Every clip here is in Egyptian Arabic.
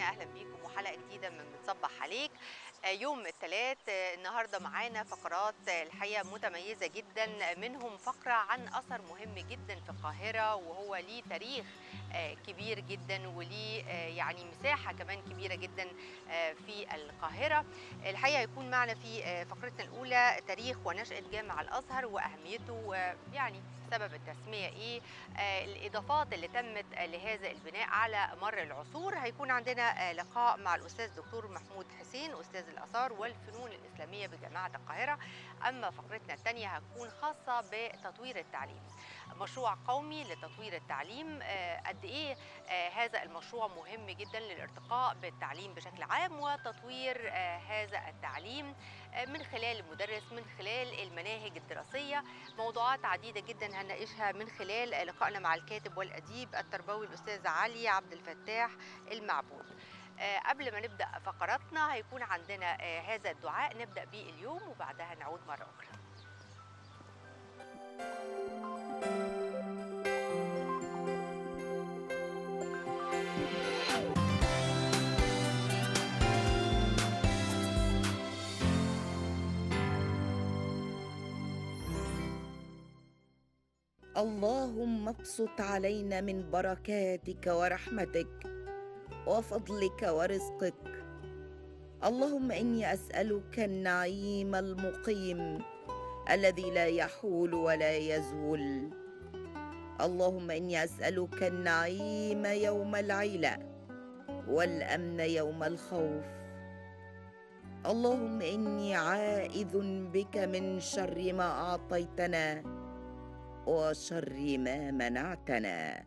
مشاهدينا اهلا بيكم وحلقه جديده من بتصبح عليك آه، يوم الثلاث النهارده معانا فقرات آه، الحقيقه متميزه جدا منهم فقره عن اثر مهم جدا في القاهره وهو ليه تاريخ آه، كبير جدا وليه آه، يعني مساحه كمان كبيره جدا آه، في القاهره الحقيقه هيكون معنا في آه، فقرتنا الاولى تاريخ ونشاه جامع الازهر واهميته آه، يعني سبب التسميه ايه آه، الاضافات اللي تمت آه، لهذا البناء على مر العصور هيكون عندنا آه، لقاء مع الاستاذ دكتور محمود حسين استاذ الاثار والفنون الاسلاميه بجامعه القاهره اما فقرتنا الثانيه هتكون خاصه بتطوير التعليم مشروع قومي لتطوير التعليم آه، قد ايه آه، هذا المشروع مهم جدا للارتقاء بالتعليم بشكل عام وتطوير آه، هذا التعليم آه، من خلال المدرس من خلال المناهج الدراسيه موضوعات عديده جدا هنناقشها من خلال لقائنا مع الكاتب والاديب التربوي الاستاذ علي عبد الفتاح المعبود آه، قبل ما نبدا فقراتنا هيكون عندنا آه، هذا الدعاء نبدا به اليوم وبعدها نعود مره اخرى اللهم ابسط علينا من بركاتك ورحمتك وفضلك ورزقك اللهم اني اسالك النعيم المقيم الذي لا يحول ولا يزول اللهم اني اسالك النعيم يوم العيله والامن يوم الخوف اللهم اني عائذ بك من شر ما اعطيتنا وشر ما منعتنا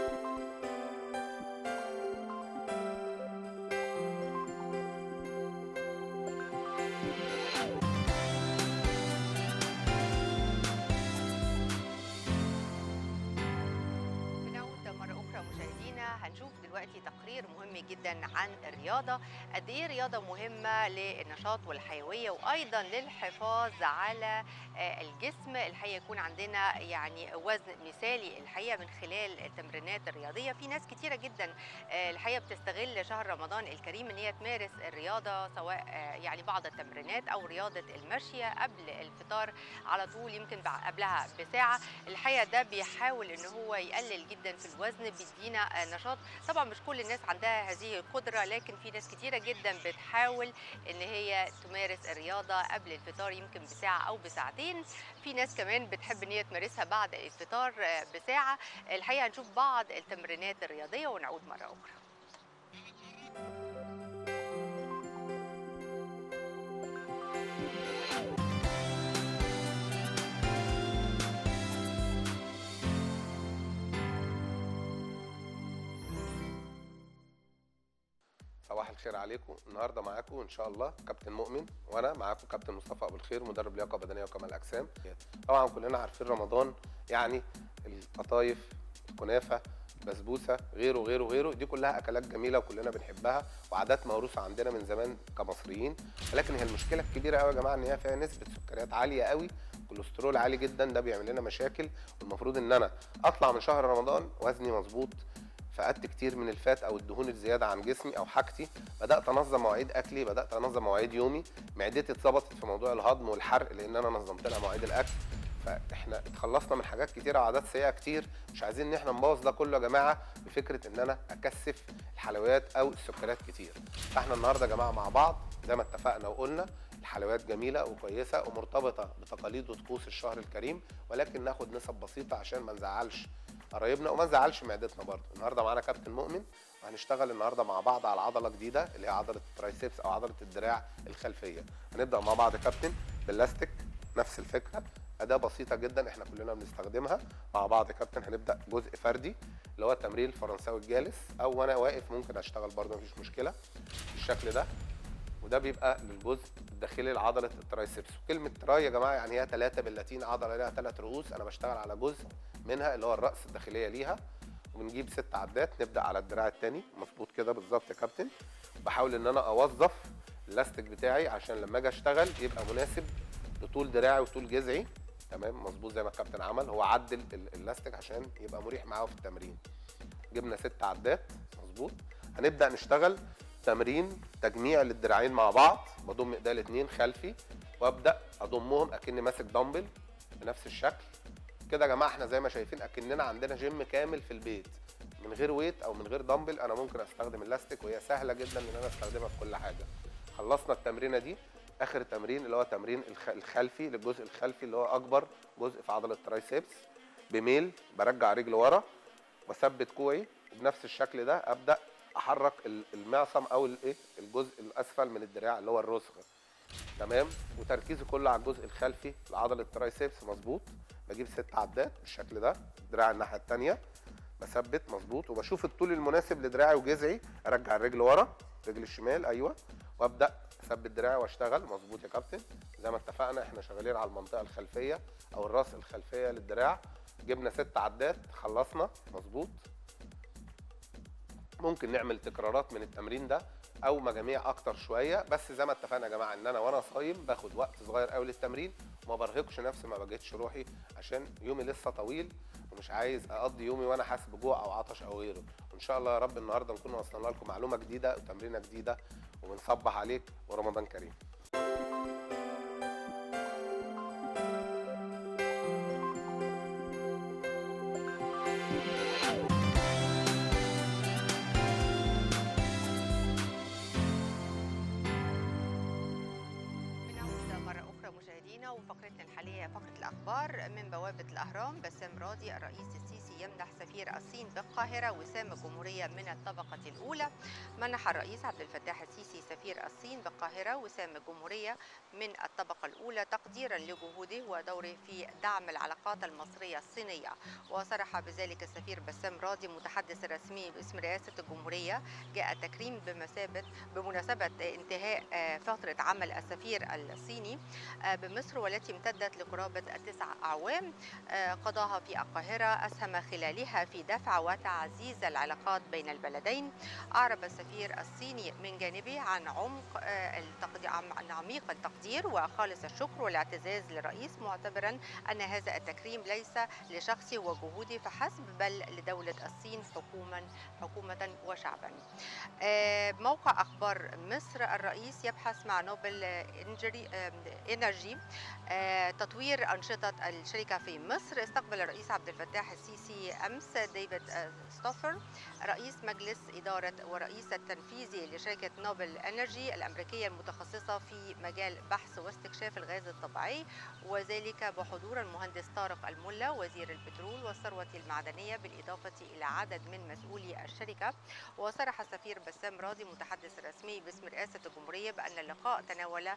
بنعود مرة أخرى مشاهدينا هنشوف دلوقتي تقرير مهم جدا عن الرياضة قد إيه الرياضة مهمة للنشاط والحيوية وأيضا للحفاظ على آه، الجسم الحقيقة يكون عندنا يعني وزن مثالي الحقيقة من خلال التمرينات الرياضية في ناس كتيرة جدا آه، الحقيقة بتستغل شهر رمضان الكريم إن هي تمارس الرياضة سواء آه، يعني بعض التمرينات أو رياضة المشي قبل الفطار على طول يمكن بع- قبلها بساعة الحقيقه ده بيحاول ان هو يقلل جدا في الوزن بيدينا آه، نشاط طبعا مش كل الناس عندها هذه القدره لكن في ناس كتيره جدا بتحاول ان هي تمارس الرياضه قبل الفطار يمكن بساعه او بساعتين في ناس كمان بتحب ان هي تمارسها بعد الفطار آه، بساعه الحقيقه هنشوف بعض التمرينات الرياضيه ونعود مره اخرى صباح الخير عليكم النهارده معاكم ان شاء الله كابتن مؤمن وانا معاكم كابتن مصطفى ابو الخير مدرب لياقه بدنيه وكمال اجسام طبعا كلنا عارفين رمضان يعني القطايف الكنافه بسبوسه غيره غيره غيره دي كلها اكلات جميله وكلنا بنحبها وعادات موروثه عندنا من زمان كمصريين ولكن هي المشكله الكبيره قوي يا جماعه ان هي فيها نسبه سكريات عاليه قوي كوليسترول عالي جدا ده بيعمل لنا مشاكل والمفروض ان انا اطلع من شهر رمضان وزني مظبوط فقدت كتير من الفات او الدهون الزياده عن جسمي او حاجتي بدات انظم مواعيد اكلي بدات انظم مواعيد يومي معدتي اتظبطت في موضوع الهضم والحرق لان انا نظمت لها مواعيد الاكل فاحنا اتخلصنا من حاجات كتيره وعادات سيئه كتير مش عايزين ان احنا نبوظ ده كله يا جماعه بفكره ان انا اكثف الحلويات او السكريات كتير فاحنا النهارده يا جماعه مع بعض زي ما اتفقنا وقلنا الحلويات جميله وكويسه ومرتبطه بتقاليد وطقوس الشهر الكريم ولكن ناخد نسب بسيطه عشان ما نزعلش قرايبنا وما نزعلش معدتنا برضه النهارده معانا كابتن مؤمن وهنشتغل النهارده مع بعض على عضله جديده اللي هي عضله الترايسبس او عضله الدراع الخلفيه هنبدا مع بعض يا كابتن باللاستيك نفس الفكره اداه بسيطه جدا احنا كلنا بنستخدمها مع بعض يا كابتن هنبدا جزء فردي اللي هو التمرين الفرنساوي الجالس او وانا واقف ممكن اشتغل برضه مفيش مشكله بالشكل ده وده بيبقى للجزء الداخلي لعضله الترايسبس وكلمه تراي يا جماعه يعني هي ثلاثه باللاتين عضله ليها ثلاث رؤوس انا بشتغل على جزء منها اللي هو الراس الداخليه ليها وبنجيب ست عدات نبدا على الدراع الثاني مظبوط كده بالظبط يا كابتن بحاول ان انا اوظف اللاستيك بتاعي عشان لما اجي اشتغل يبقى مناسب لطول دراعي وطول جذعي تمام مظبوط زي ما الكابتن عمل هو عدل ال- اللاستيك عشان يبقى مريح معاه في التمرين جبنا ست عدات مظبوط هنبدا نشتغل تمرين تجميع للدراعين مع بعض بضم ايديا الاثنين خلفي وابدا اضمهم اكني ماسك دمبل بنفس الشكل كده يا جماعه احنا زي ما شايفين اكننا عندنا جيم كامل في البيت من غير ويت او من غير دمبل انا ممكن استخدم الاستيك وهي سهله جدا ان انا استخدمها في كل حاجه خلصنا التمرينه دي اخر تمرين اللي هو تمرين الخ- الخلفي للجزء الخلفي اللي هو اكبر جزء في عضله الترايسبس بميل برجع رجل ورا واثبت كوعي بنفس الشكل ده ابدا احرك ال- المعصم او الايه الجزء الاسفل من الدراع اللي هو الرسغ تمام وتركيزي كله على الجزء الخلفي لعضله الترايسبس مظبوط بجيب ست عدات بالشكل ده دراع الناحيه الثانيه بثبت مظبوط وبشوف الطول المناسب لدراعي وجذعي ارجع الرجل ورا رجل الشمال ايوه وابدا اثبت دراعي واشتغل مظبوط يا كابتن زي ما اتفقنا احنا شغالين على المنطقه الخلفيه او الراس الخلفيه للدراع جبنا ست عدات خلصنا مظبوط ممكن نعمل تكرارات من التمرين ده او مجاميع اكتر شويه بس زي ما اتفقنا يا جماعه ان انا وانا صايم باخد وقت صغير قوي للتمرين وما برهقش نفسي ما بجيتش روحي عشان يومي لسه طويل ومش عايز اقضي يومي وانا حاسس بجوع او عطش او غيره وان شاء الله يا رب النهارده نكون وصلنا لكم معلومه جديده وتمرينه جديده وبنصبح عليك ورمضان كريم بنعود مرة أخرى مشاهدينا وفقرتنا الحالية فقرة الأخبار من بوابة الأهرام بسام راضي الرئيس السيسي يمنح سفير الصين بالقاهرة وسام الجمهورية من الطبقة الأولى منح الرئيس عبد الفتاح السيسي سفير الصين بالقاهرة وسام الجمهورية من الطبقة الأولى تقديرا لجهوده ودوره في دعم العلاقات المصرية الصينية وصرح بذلك السفير بسام راضي متحدث رسمي باسم رئاسة الجمهورية جاء التكريم بمثابة بمناسبة انتهاء آه، فترة عمل السفير الصيني آه، بمصر والتي امتدت لقرابة تسع أعوام آه، قضاها في القاهرة أسهم خلالها في دفع وتعزيز العلاقات بين البلدين أعرب السفير الصيني من جانبه عن عمق آه، التقدير عن عميق التقدير وخالص الشكر والاعتزاز للرئيس معتبرا أن هذا التكريم ليس لشخصه وجهوده فحسب بل لدولة الصين حكوما حكومة وشعبا آه، موقع أخبار مصر الرئيس يبحث مع نوبل إنجري آه، إنرجي آه، تطوير أنشطة الشركة في مصر استقبل الرئيس عبد الفتاح السيسي أمس ديفيد آه، ستوفر رئيس مجلس إدارة ورئيس التنفيذي لشركة نوبل إنرجي الأمريكية المتخصصة في مجال بحث واستكشاف الغاز الطبيعي وذلك بحضور المهندس طارق الملا وزير البترول والثروة المعدنية بالإضافة إلى عدد من مسؤولي الشركة وصرح السفير بسام راضي متحدث رسمي باسم رئاسة الجمهورية بأن اللقاء تناول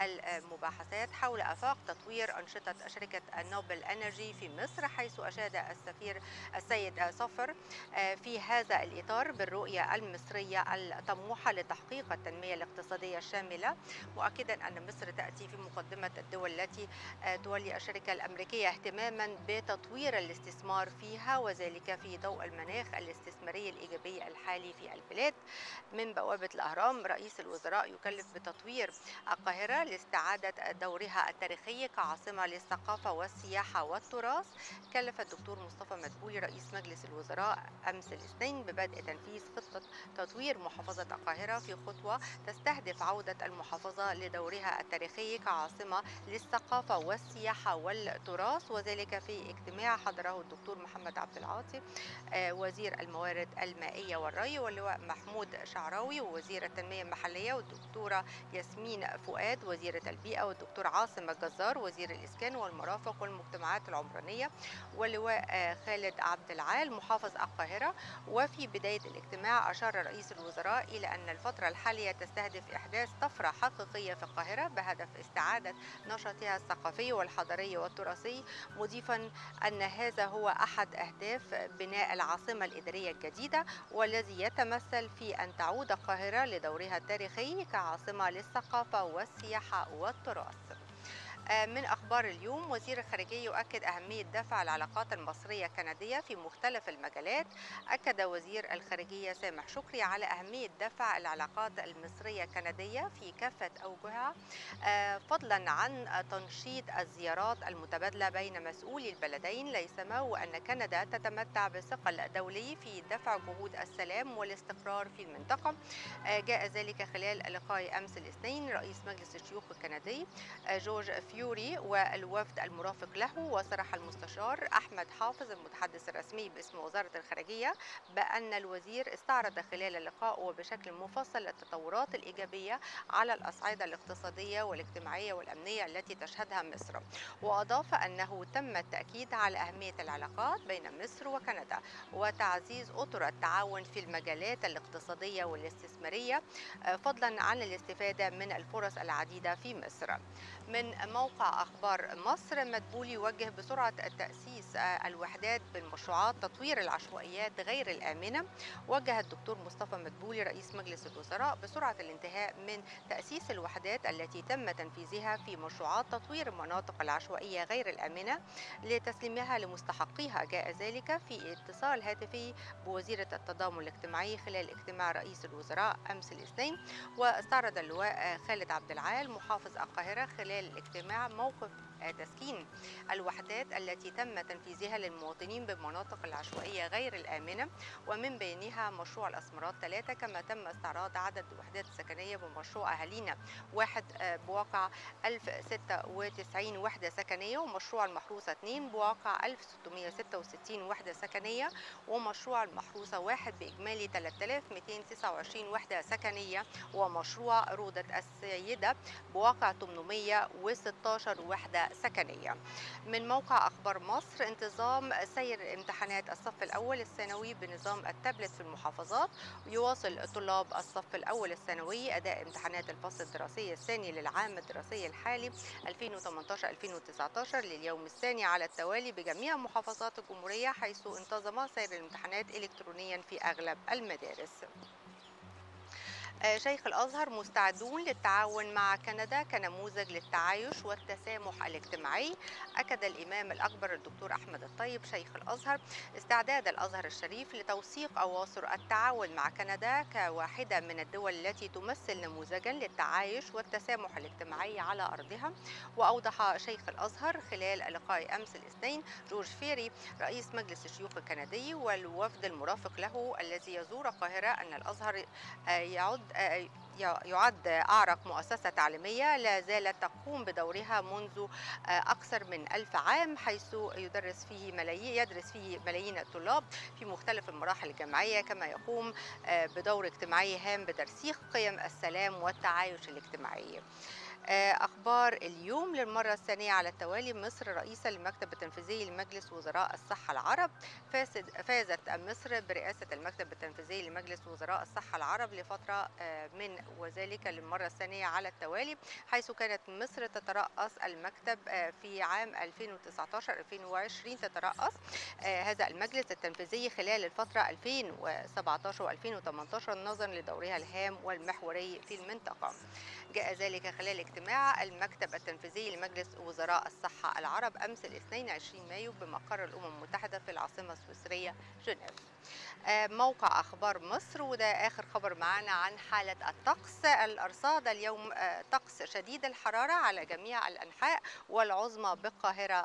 المباحثات حول آفاق تطوير أنشطة شركة نوبل أنرجي في مصر حيث أشاد السفير السيد صفر آه، في هذا الإطار بالرؤية المصرية الطموحة لتحقيق التنمية الاقتصادية الشاملة مؤكدا أن مصر تأتي في مقدمة الدول التي آه، تولي الشركة الأمريكية اهتماما بتطوير الاستثمار فيها وذلك في ضوء المناخ الاستثماري الإيجابي الحالي في البلاد من بوابة الأهرام رئيس الوزراء يكلف بتطوير القاهرة لاستعادة دورها التاريخي كعاصمة للثقافة والسياحة والتراث كلف الدكتور مصطفى مدبولي رئيس مجلس الوزراء أمس الاثنين ببدء تنفيذ خطة تطوير محافظة القاهرة في خطوة تستهدف عودة المحافظة لدورها التاريخي كعاصمة للثقافة والسياحة والتراث وذلك في اجتماع حضره الدكتور محمد عبد العاطي آه، وزير الموارد المائية والري واللواء محمود شعراوي ووزير التنمية المحلية والدكتورة ياسمين فؤاد وزيرة البيئة والدكتور عاصم الجزار وزير الإسكان والمرافق والمجتمعات العمرانية واللواء آه، خالد عبد العال محافظ القاهرة وفي بداية الاجتماع أشار رئيس الوزراء إلى أن الفترة الحالية تستهدف إحداث طفرة حقيقية في القاهرة بهدف استعادة نشاطها الثقافي والحضاري والتراثي مضيفا أن هذا هو أحد أهداف بناء العاصمة الإدارية الجديدة والذي يتمثل في أن تعود القاهرة لدورها التاريخي كعاصمة للثقافة والسياحة والتراث آه، من أخبار اليوم وزير الخارجية يؤكد أهمية دفع العلاقات المصرية كندية في مختلف المجالات أكد وزير الخارجية سامح شكري على أهمية دفع العلاقات المصرية كندية في كافة أوجهها آه، فضلا عن تنشيط الزيارات المتبادلة بين مسؤولي البلدين ليسمو أن كندا تتمتع بثقل دولي في دفع جهود السلام والاستقرار في المنطقة آه، جاء ذلك خلال لقاء أمس الاثنين رئيس مجلس الشيوخ الكندي آه، جورج فيوري والوفد المرافق له وصرح المستشار أحمد حافظ المتحدث الرسمي باسم وزارة الخارجية بأن الوزير استعرض خلال اللقاء وبشكل مفصل التطورات الإيجابية على الأصعدة الاقتصادية والاجتماعية والأمنية التي تشهدها مصر وأضاف أنه تم التأكيد على أهمية العلاقات بين مصر وكندا وتعزيز أطر التعاون في المجالات الاقتصادية والاستثمارية آه، فضلا عن الاستفادة من الفرص العديدة في مصر من موقع أخبار مصر مدبولي يوجه بسرعة تأسيس آه، الوحدات بالمشروعات تطوير العشوائيات غير الآمنة وجه الدكتور مصطفى مدبولي رئيس مجلس الوزراء بسرعة الانتهاء من تأسيس الوحدات التي تم تنفيذها في مشروعات تطوير المناطق العشوائية غير الآمنة لتسليمها لمستحقيها جاء ذلك في اتصال هاتفي بوزيرة التضامن الاجتماعي خلال اجتماع رئيس الوزراء أمس الاثنين واستعرض اللواء خالد عبد العال محافظ القاهرة خلال الاجتماع موقف آه، تسكين الوحدات التي تم تنفيذها للمواطنين بالمناطق العشوائية غير الآمنة ومن بينها مشروع الأسمرات ثلاثة كما تم استعراض عدد الوحدات السكنية بمشروع أهالينا واحد آه، بواقع 1096 وحدة سكنية ومشروع المحروسة 2 بواقع 1666 وحدة سكنية ومشروع المحروسة واحد بإجمالي 3229 وحدة سكنية ومشروع روضة السيدة بواقع 816 وحدة سكنية من موقع أخبار مصر انتظام سير امتحانات الصف الأول الثانوي بنظام التابلت في المحافظات يواصل طلاب الصف الأول الثانوي أداء امتحانات الفصل الدراسي الثاني للعام الدراسي الحالي 2018-2019 لليوم الثاني على التوالي بجميع محافظات الجمهورية حيث انتظم سير الامتحانات إلكترونيا في أغلب المدارس آه، شيخ الأزهر مستعدون للتعاون مع كندا كنموذج للتعايش والتسامح الاجتماعي أكد الإمام الأكبر الدكتور أحمد الطيب شيخ الأزهر استعداد الأزهر الشريف لتوثيق أواصر التعاون مع كندا كواحدة من الدول التي تمثل نموذجا للتعايش والتسامح الاجتماعي على أرضها وأوضح شيخ الأزهر خلال لقاء أمس الاثنين جورج فيري رئيس مجلس الشيوخ الكندي والوفد المرافق له الذي يزور القاهرة أن الأزهر آه، يعد آه، يعد أعرق مؤسسة تعليمية لا زالت تقوم بدورها منذ آه، أكثر من ألف عام حيث يدرس فيه ملايين يدرس فيه ملايين الطلاب في مختلف المراحل الجامعية كما يقوم آه، بدور اجتماعي هام بترسيخ قيم السلام والتعايش الاجتماعي آه، أخبار اليوم للمرة الثانية على التوالي مصر رئيسة للمكتب التنفيذي لمجلس وزراء الصحة العرب فازت فازت مصر برئاسة المكتب التنفيذي لمجلس وزراء الصحة العرب لفترة آه، من وذلك للمرة الثانية على التوالي حيث كانت مصر تترأس المكتب آه، في عام 2019-2020 تترأس آه، هذا المجلس التنفيذي خلال الفترة 2017 و2018 نظرا لدورها الهام والمحوري في المنطقة جاء ذلك خلال اجتماع المكتب التنفيذي لمجلس وزراء الصحة العرب أمس الاثنين 20 مايو بمقر الأمم المتحدة في العاصمة السويسرية جنيف آه، موقع أخبار مصر وده آخر خبر معنا عن حالة الطقس الأرصاد اليوم آه، طقس شديد الحرارة على جميع الأنحاء والعظمى بالقاهرة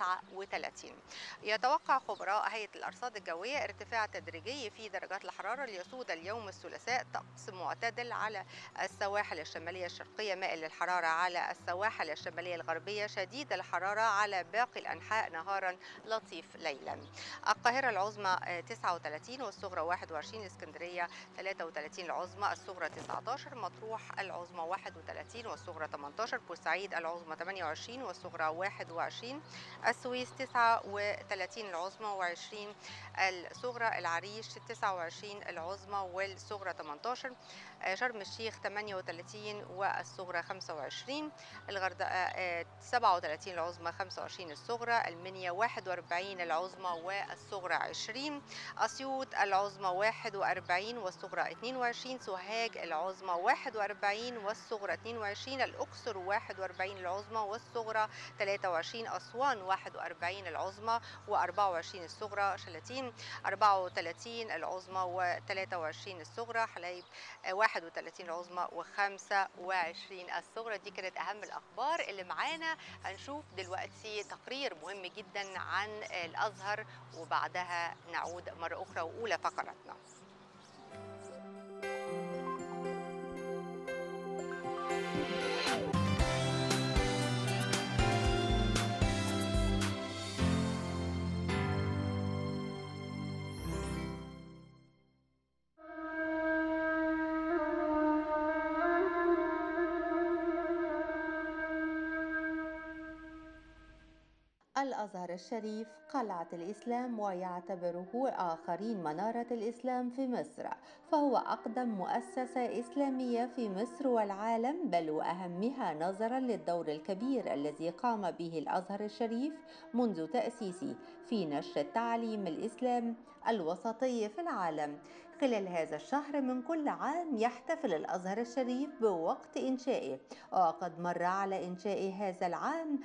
39 يتوقع خبراء هيئة الأرصاد الجوية ارتفاع تدريجي في درجات الحرارة ليسود اليوم الثلاثاء طقس معتدل على السواحل الشمالية الشرقية مائل للحرارة على السواحل الشمالية الغربية شديد الحرارة على باقي الأنحاء نهارا لطيف ليلا القاهرة العظمى آه، 39 والصغرى 21 اسكندرية 33 العظمى الصغرى 19 مطروح العظمى 31 والصغرى 18 بورسعيد العظمى 28 والصغرى 21 السويس 39 العظمى و20 الصغرى العريش 29 العظمى والصغرى 18 آه، شرم الشيخ 38 والصغرى 25 21 الغردقة آه، 37 العظمى 25 الصغرى المنيا 41 العظمى والصغرى 20 أسيوط العظمى 41 والصغرى 22 سوهاج العظمى 41 والصغرى 22 الأقصر 41 العظمى والصغرى 23 أسوان 41 العظمى و24 الصغرى شلاتين 34 العظمى و23 الصغرى حلايب آه، 31 العظمى و25 الصغرى دي كانت أهم الأخبار اللي معانا هنشوف دلوقتي تقرير مهم جدا عن الأزهر وبعدها نعود مرة أخرى وأولى فقراتنا الأزهر الشريف قلعة الإسلام ويعتبره آخرين منارة الإسلام في مصر فهو أقدم مؤسسة إسلامية في مصر والعالم بل وأهمها نظرا للدور الكبير الذي قام به الأزهر الشريف منذ تأسيسه في نشر التعليم الإسلام الوسطي في العالم خلال هذا الشهر من كل عام يحتفل الأزهر الشريف بوقت إنشائه وقد مر على إنشاء هذا العام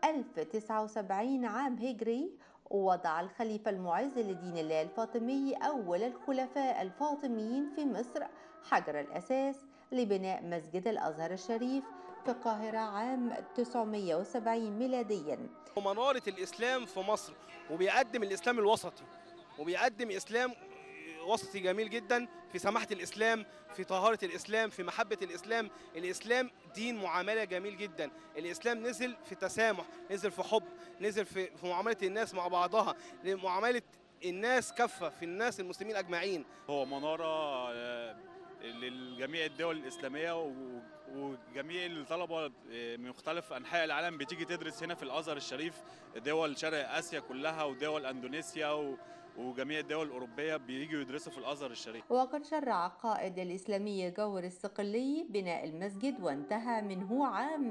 1079 عام هجري ووضع الخليفة المعز لدين الله الفاطمي أول الخلفاء الفاطميين في مصر حجر الأساس لبناء مسجد الأزهر الشريف في القاهرة عام 970 ميلادياً ومنارة الإسلام في مصر وبيقدم الإسلام الوسطي وبيقدم إسلام وسطي جميل جدا في سماحة الإسلام في طهارة الإسلام في محبة الإسلام الإسلام دين معاملة جميل جدا الإسلام نزل في تسامح نزل في حب نزل في, في معاملة الناس مع بعضها معاملة الناس كافة في الناس المسلمين أجمعين هو منارة آه، لجميع الدول الإسلامية و- وجميع الطلبة آه، من مختلف أنحاء العالم بتيجي تدرس هنا في الأزهر الشريف دول شرق آسيا كلها ودول أندونيسيا و- وجميع الدول الأوروبية بييجوا يدرسوا في الأزهر الشريف وقد شرع قائد الإسلامي جور الصقلي بناء المسجد وانتهى منه عام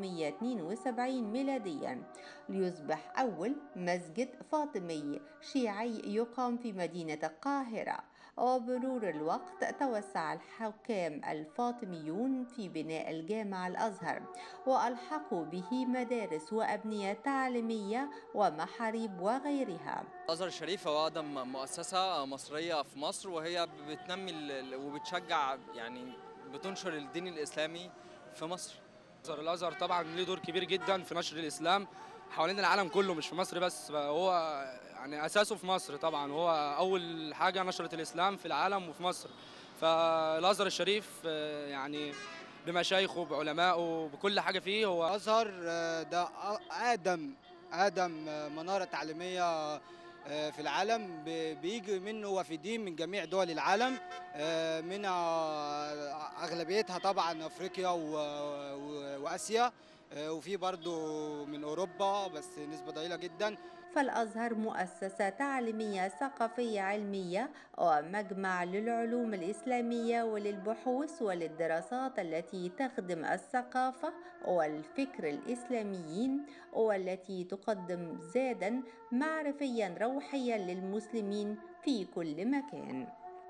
972 ميلاديا ليصبح أول مسجد فاطمي شيعي يقام في مدينة القاهرة وبمرور الوقت توسع الحكام الفاطميون في بناء الجامع الأزهر وألحقوا به مدارس وأبنية تعليمية ومحاريب وغيرها الازهر الشريف هو اقدم مؤسسه مصريه في مصر وهي بتنمي ال- ال- وبتشجع يعني بتنشر الدين الاسلامي في مصر الازهر الازهر طبعا ليه دور كبير جدا في نشر الاسلام حوالين العالم كله مش في مصر بس هو يعني اساسه في مصر طبعا هو اول حاجه نشرت الاسلام في العالم وفي مصر فالازهر الشريف آه، يعني بمشايخه بعلمائه بكل حاجه فيه هو الازهر آه، ده أ- اقدم اقدم آه، مناره تعليميه آه، في العالم ب- بيجي منه وافدين من جميع دول العالم آه، من آه، اغلبيتها طبعا افريقيا و- و- واسيا آه، وفي برضو من اوروبا بس نسبه ضئيله جدا فالأزهر مؤسسة تعليمية ثقافية علمية ومجمع للعلوم الإسلامية وللبحوث وللدراسات التي تخدم الثقافة والفكر الإسلاميين والتي تقدم زادا معرفيا روحيا للمسلمين في كل مكان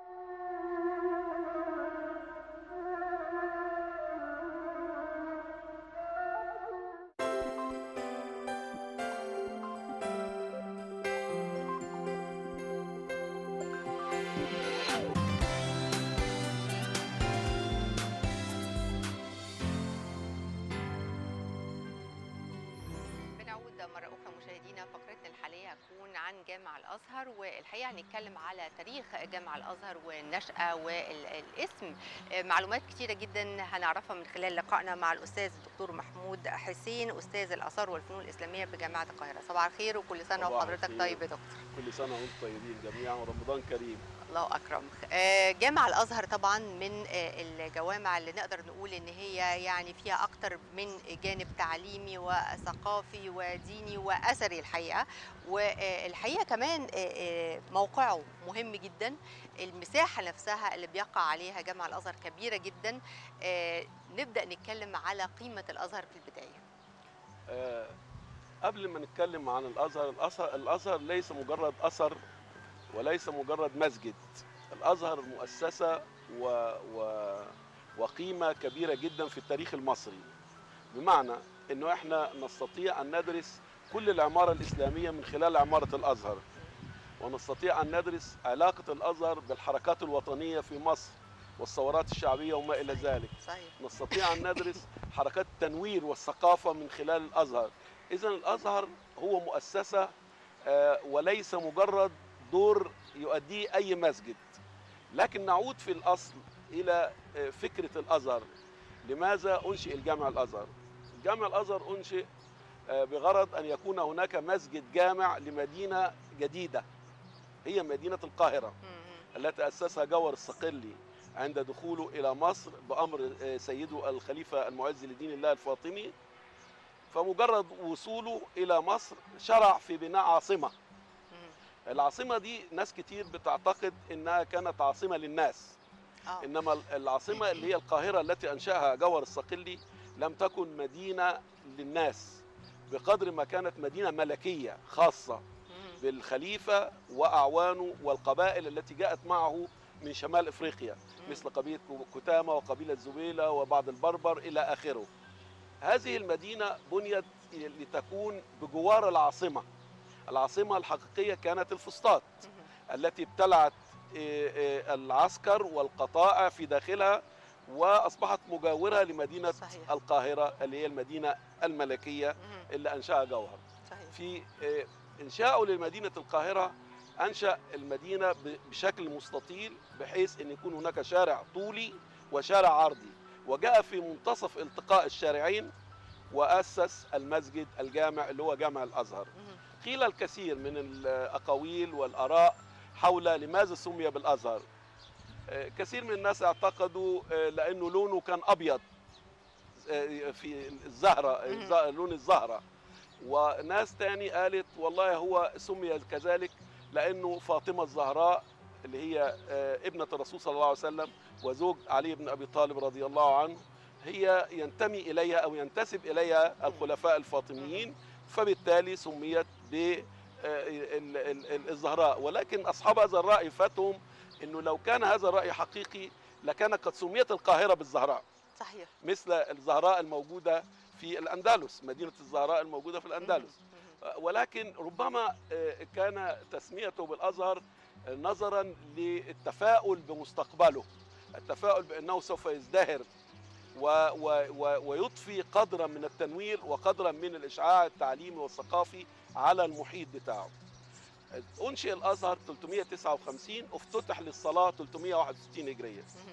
بنعود مرة أخرى مشاهدينا فقرتنا الحالية هتكون عن جامع الأزهر والحقيقة هنتكلم على تاريخ جامع الأزهر والنشأة والاسم معلومات كتيرة جدا هنعرفها من خلال لقائنا مع الأستاذ الدكتور محمود حسين أستاذ الآثار والفنون الإسلامية بجامعة القاهرة صباح الخير وكل سنة صباح وحضرتك الخير. طيب يا دكتور كل سنة وانتم طيبين جميعا ورمضان كريم الله اكرم آه، جامع الازهر طبعا من آه، الجوامع اللي نقدر نقول ان هي يعني فيها اكتر من جانب تعليمي وثقافي وديني واثري الحقيقه والحقيقه كمان آه، آه، موقعه مهم جدا المساحه نفسها اللي بيقع عليها جامع الازهر كبيره جدا آه، نبدا نتكلم على قيمه الازهر في البدايه آه، قبل ما نتكلم عن الازهر الازهر الازهر ليس مجرد اثر وليس مجرد مسجد الازهر مؤسسه و... و... وقيمه كبيره جدا في التاريخ المصري بمعنى انه احنا نستطيع ان ندرس كل العماره الاسلاميه من خلال عماره الازهر ونستطيع ان ندرس علاقه الازهر بالحركات الوطنيه في مصر والثورات الشعبيه وما الى ذلك صحيح نستطيع ان ندرس حركات التنوير والثقافه من خلال الازهر اذا الازهر هو مؤسسه آه، وليس مجرد دور يؤديه اي مسجد لكن نعود في الاصل الى آه، فكره الازهر لماذا انشئ الجامع الازهر جامع الازهر انشئ آه، بغرض ان يكون هناك مسجد جامع لمدينه جديده هي مدينه القاهره مم. التي أسسها جور الصقلي عند دخوله إلى مصر بأمر آه، سيده الخليفة المعز لدين الله الفاطمي فمجرد وصوله إلى مصر شرع في بناء عاصمة مم. العاصمة دي ناس كتير بتعتقد إنها كانت عاصمة للناس اه إنما العاصمة اللي هي القاهرة التي أنشأها جور الصقلي لم تكن مدينة للناس بقدر ما كانت مدينة ملكية خاصة مم. بالخليفة وأعوانه والقبائل التي جاءت معه من شمال إفريقيا مم. مثل قبيلة كتامة وقبيلة زبيلة وبعض البربر إلى آخره هذه المدينة بنيت لتكون بجوار العاصمة العاصمة الحقيقية كانت الفسطاط مم. التي ابتلعت إيه، إيه، العسكر والقطائع في داخلها وأصبحت مجاورة لمدينة صحيح. القاهرة اللي هي المدينة الملكية مم. اللي أنشأها جوهر صحيح في آه، انشاؤه لمدينه القاهره انشا المدينه ب- بشكل مستطيل بحيث ان يكون هناك شارع طولي وشارع عرضي وجاء في منتصف التقاء الشارعين واسس المسجد الجامع اللي هو جامع الازهر مم. قيل الكثير من الاقاويل والاراء حول لماذا سمي بالازهر آه، كثير من الناس اعتقدوا آه، لانه لونه كان ابيض آه، في الزهره مم. الز- لون الزهره وناس تاني قالت والله هو سمي كذلك لانه فاطمه الزهراء اللي هي آه، ابنه الرسول صلى الله عليه وسلم وزوج علي بن ابي طالب رضي الله عنه هي ينتمي اليها او ينتسب اليها الخلفاء الفاطميين فبالتالي سميت ب آه، ال- ال- ال- الزهراء ولكن اصحاب هذا الراي فاتهم انه لو كان هذا الراي حقيقي لكان قد سميت القاهره بالزهراء صحيح مثل الزهراء الموجوده في الاندلس مدينه الزهراء الموجوده في الاندلس مم. ولكن ربما آه، كان تسميته بالازهر آه، نظرا للتفاؤل بمستقبله التفاؤل بانه سوف يزدهر و و و ويضفي قدرا من التنوير وقدرا من الاشعاع التعليمي والثقافي على المحيط بتاعه انشئ الازهر 359 افتتح للصلاه 361 هجريه مم.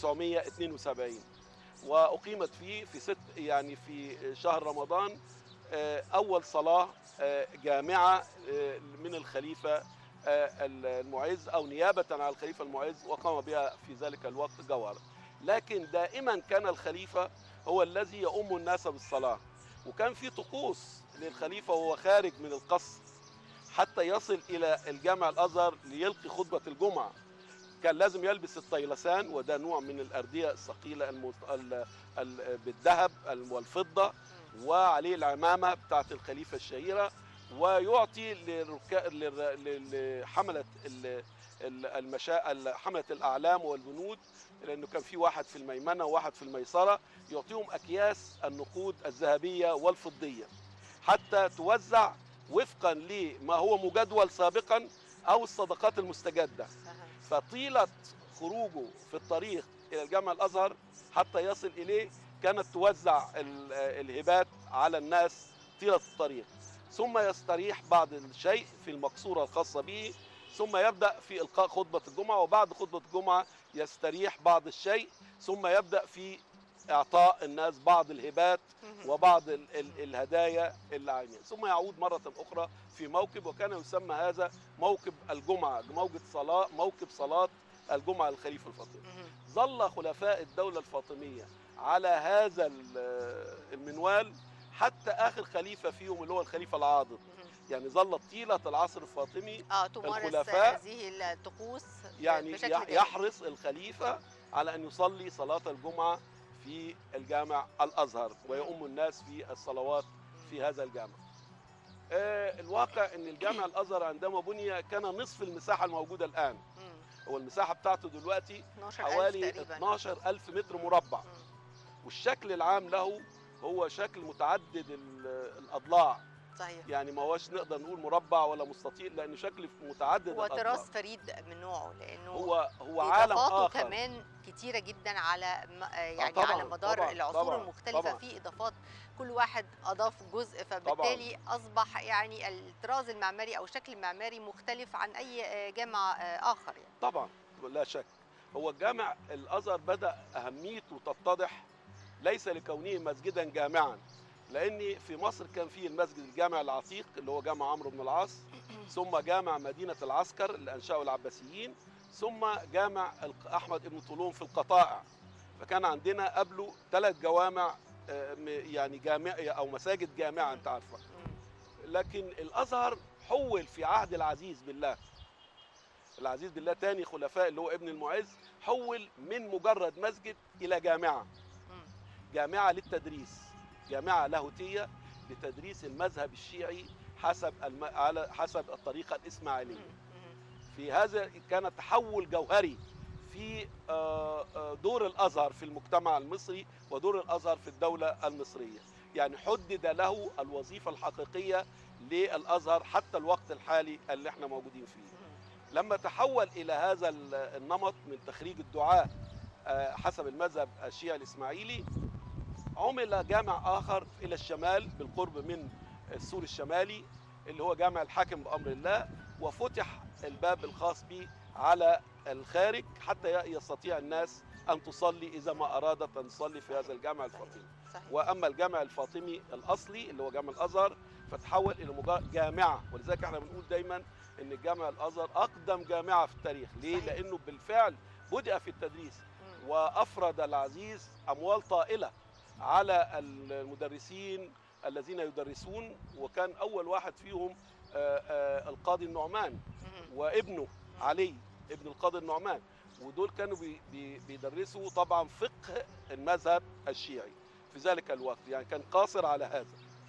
972 واقيمت فيه في ست يعني في شهر رمضان آه، اول صلاه آه، جامعه آه، من الخليفه آه، المعز او نيابه عن الخليفه المعز وقام بها في ذلك الوقت جوهر لكن دائما كان الخليفه هو الذي يؤم الناس بالصلاه وكان في طقوس للخليفه وهو خارج من القصر حتى يصل الى الجامع الازهر ليلقي خطبه الجمعه كان لازم يلبس الطيلسان وده نوع من الارديه الثقيله المس- ال- ال- بالذهب ال- والفضه وعليه العمامه بتاعت الخليفه الشهيره ويعطي للركا- للر- لل- لحمله ال- ال- المشا ال- حمله الاعلام والبنود لانه كان في واحد في الميمنه وواحد في الميسره يعطيهم اكياس النقود الذهبيه والفضيه حتى توزع وفقا لما هو مجدول سابقا او الصدقات المستجده أها. فطيلة خروجه في الطريق إلى الجامع الأزهر حتى يصل إليه كانت توزع ال- الهبات على الناس طيلة الطريق ثم يستريح بعض الشيء في المقصورة الخاصة به ثم يبدأ في إلقاء خطبة الجمعة وبعد خطبة الجمعة يستريح بعض الشيء ثم يبدأ في إعطاء الناس بعض الهبات مم. وبعض ال ال الهدايا اللي عايمين ثم يعود مرة أخرى في موكب وكان يسمى هذا موكب الجمعة موكب صلاة موكب صلاة الجمعة الخليفة الفاطمي مم. ظل خلفاء الدولة الفاطمية على هذا ال- المنوال حتى آخر خليفة فيهم اللي هو الخليفة العاضد مم. يعني ظلت طيلة العصر الفاطمي اه تمارس الخلفاء هذه الطقوس يعني بشكل يح- دائم. يحرص الخليفة على أن يصلي صلاة الجمعة في الجامع الازهر ويؤم الناس في الصلوات في هذا الجامع. آه، الواقع ان الجامع الازهر عندما بني كان نصف المساحه الموجوده الان مم. هو المساحه بتاعته دلوقتي 12000 حوالي تقريبا 12000 متر مربع مم. والشكل العام له هو شكل متعدد ال- الاضلاع صحيح يعني ما هوش نقدر نقول مربع ولا مستطيل لانه شكل متعدد هو الاضلاع تراث فريد من نوعه لانه هو هو عالم اضافاته اخر كمان كتيره جدا على م- آه يعني طبعاً، على مدار طبعاً، العصور طبعاً، المختلفه طبعاً. في اضافات كل واحد اضاف جزء فبالتالي اصبح يعني الطراز المعماري او الشكل المعماري مختلف عن اي آه، جامع آه، اخر يعني طبعا لا شك هو الجامع الازهر بدا اهميته تتضح ليس لكونه مسجدا جامعا لان في مصر كان فيه المسجد الجامع العتيق اللي هو جامع عمرو بن العاص ثم جامع مدينه العسكر اللي انشاه العباسيين ثم جامع الق- احمد بن طولون في القطائع فكان عندنا قبله ثلاث جوامع آه، م- يعني جامعيه او مساجد جامعه انت عارفه مم. لكن الازهر حول في عهد العزيز بالله العزيز بالله تاني خلفاء اللي هو ابن المعز حول من مجرد مسجد الى جامعه مم. جامعه للتدريس جامعه لاهوتيه لتدريس المذهب الشيعي حسب الم... على حسب الطريقه الاسماعيليه مم. في هذا كان تحول جوهري في آه، آه، دور الازهر في المجتمع المصري ودور الازهر في الدوله المصريه يعني حدد له الوظيفه الحقيقيه للازهر حتى الوقت الحالي اللي احنا موجودين فيه مم. لما تحول الى هذا ال- النمط من تخريج الدعاة آه، حسب المذهب الشيعي الاسماعيلي عمل جامع اخر الى الشمال بالقرب من السور الشمالي اللي هو جامع الحاكم بامر الله وفتح الباب الخاص به على الخارج حتى ي- يستطيع الناس ان تصلي اذا ما ارادت ان تصلي في هذا الجامع الفاطمي صحيح واما الجامع الفاطمي الاصلي اللي هو جامع الازهر فتحول الى مجا- جامعه ولذلك احنا بنقول دايما ان الجامع الازهر اقدم جامعه في التاريخ ليه صحيح. لانه بالفعل بدأ في التدريس مم. وافرد العزيز اموال طائله على المدرسين الذين يدرسون وكان اول واحد فيهم آه، آه، القاضي النعمان مم. وابنه علي ابن القاضي النعمان ودول كانوا بي بي بيدرسوا طبعا فقه المذهب الشيعي في ذلك الوقت يعني كان قاصر على هذا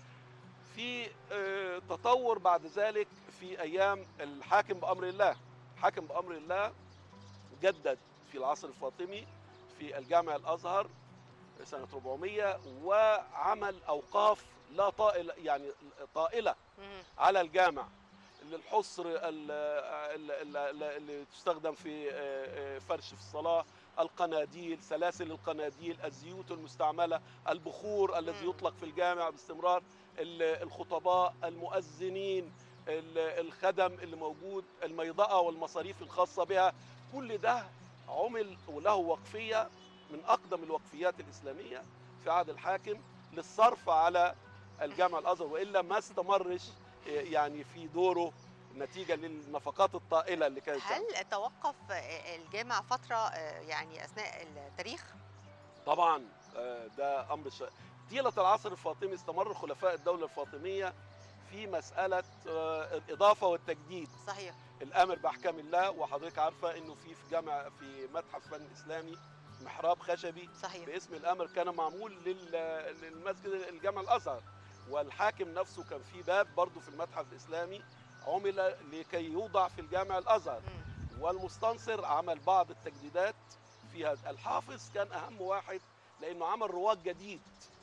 في آه، تطور بعد ذلك في ايام الحاكم بامر الله حاكم بامر الله جدد في العصر الفاطمي في الجامع الازهر سنه 400 وعمل اوقاف لا طائله يعني طائله مم. على الجامع للحصر ال- ال- ال- اللي تستخدم في آه، آه، فرش في الصلاة القناديل سلاسل القناديل الزيوت المستعملة البخور الذي مم. يطلق في الجامع باستمرار ال- الخطباء المؤذنين ال- الخدم اللي موجود الميضأة والمصاريف الخاصة بها كل ده عمل وله وقفية من أقدم الوقفيات الإسلامية في عهد الحاكم للصرف على الجامع الأزهر وإلا ما استمرش يعني في دوره نتيجة للنفقات الطائلة اللي كانت هل توقف آه، الجامع فتره آه، يعني اثناء التاريخ طبعا آه، ده امر ش... طيله العصر الفاطمي استمر خلفاء الدوله الفاطميه في مساله آه، الاضافه والتجديد صحيح الامر باحكام الله وحضرتك عارفه انه في في جامع في متحف فن اسلامي محراب خشبي صحيح باسم الامر كان معمول لل- للمسجد الجامع الازهر والحاكم نفسه كان في باب برضه في المتحف الاسلامي عمل لكي يوضع في الجامع الازهر مم. والمستنصر عمل بعض التجديدات في هذا الحافظ كان اهم واحد لانه عمل رواج جديد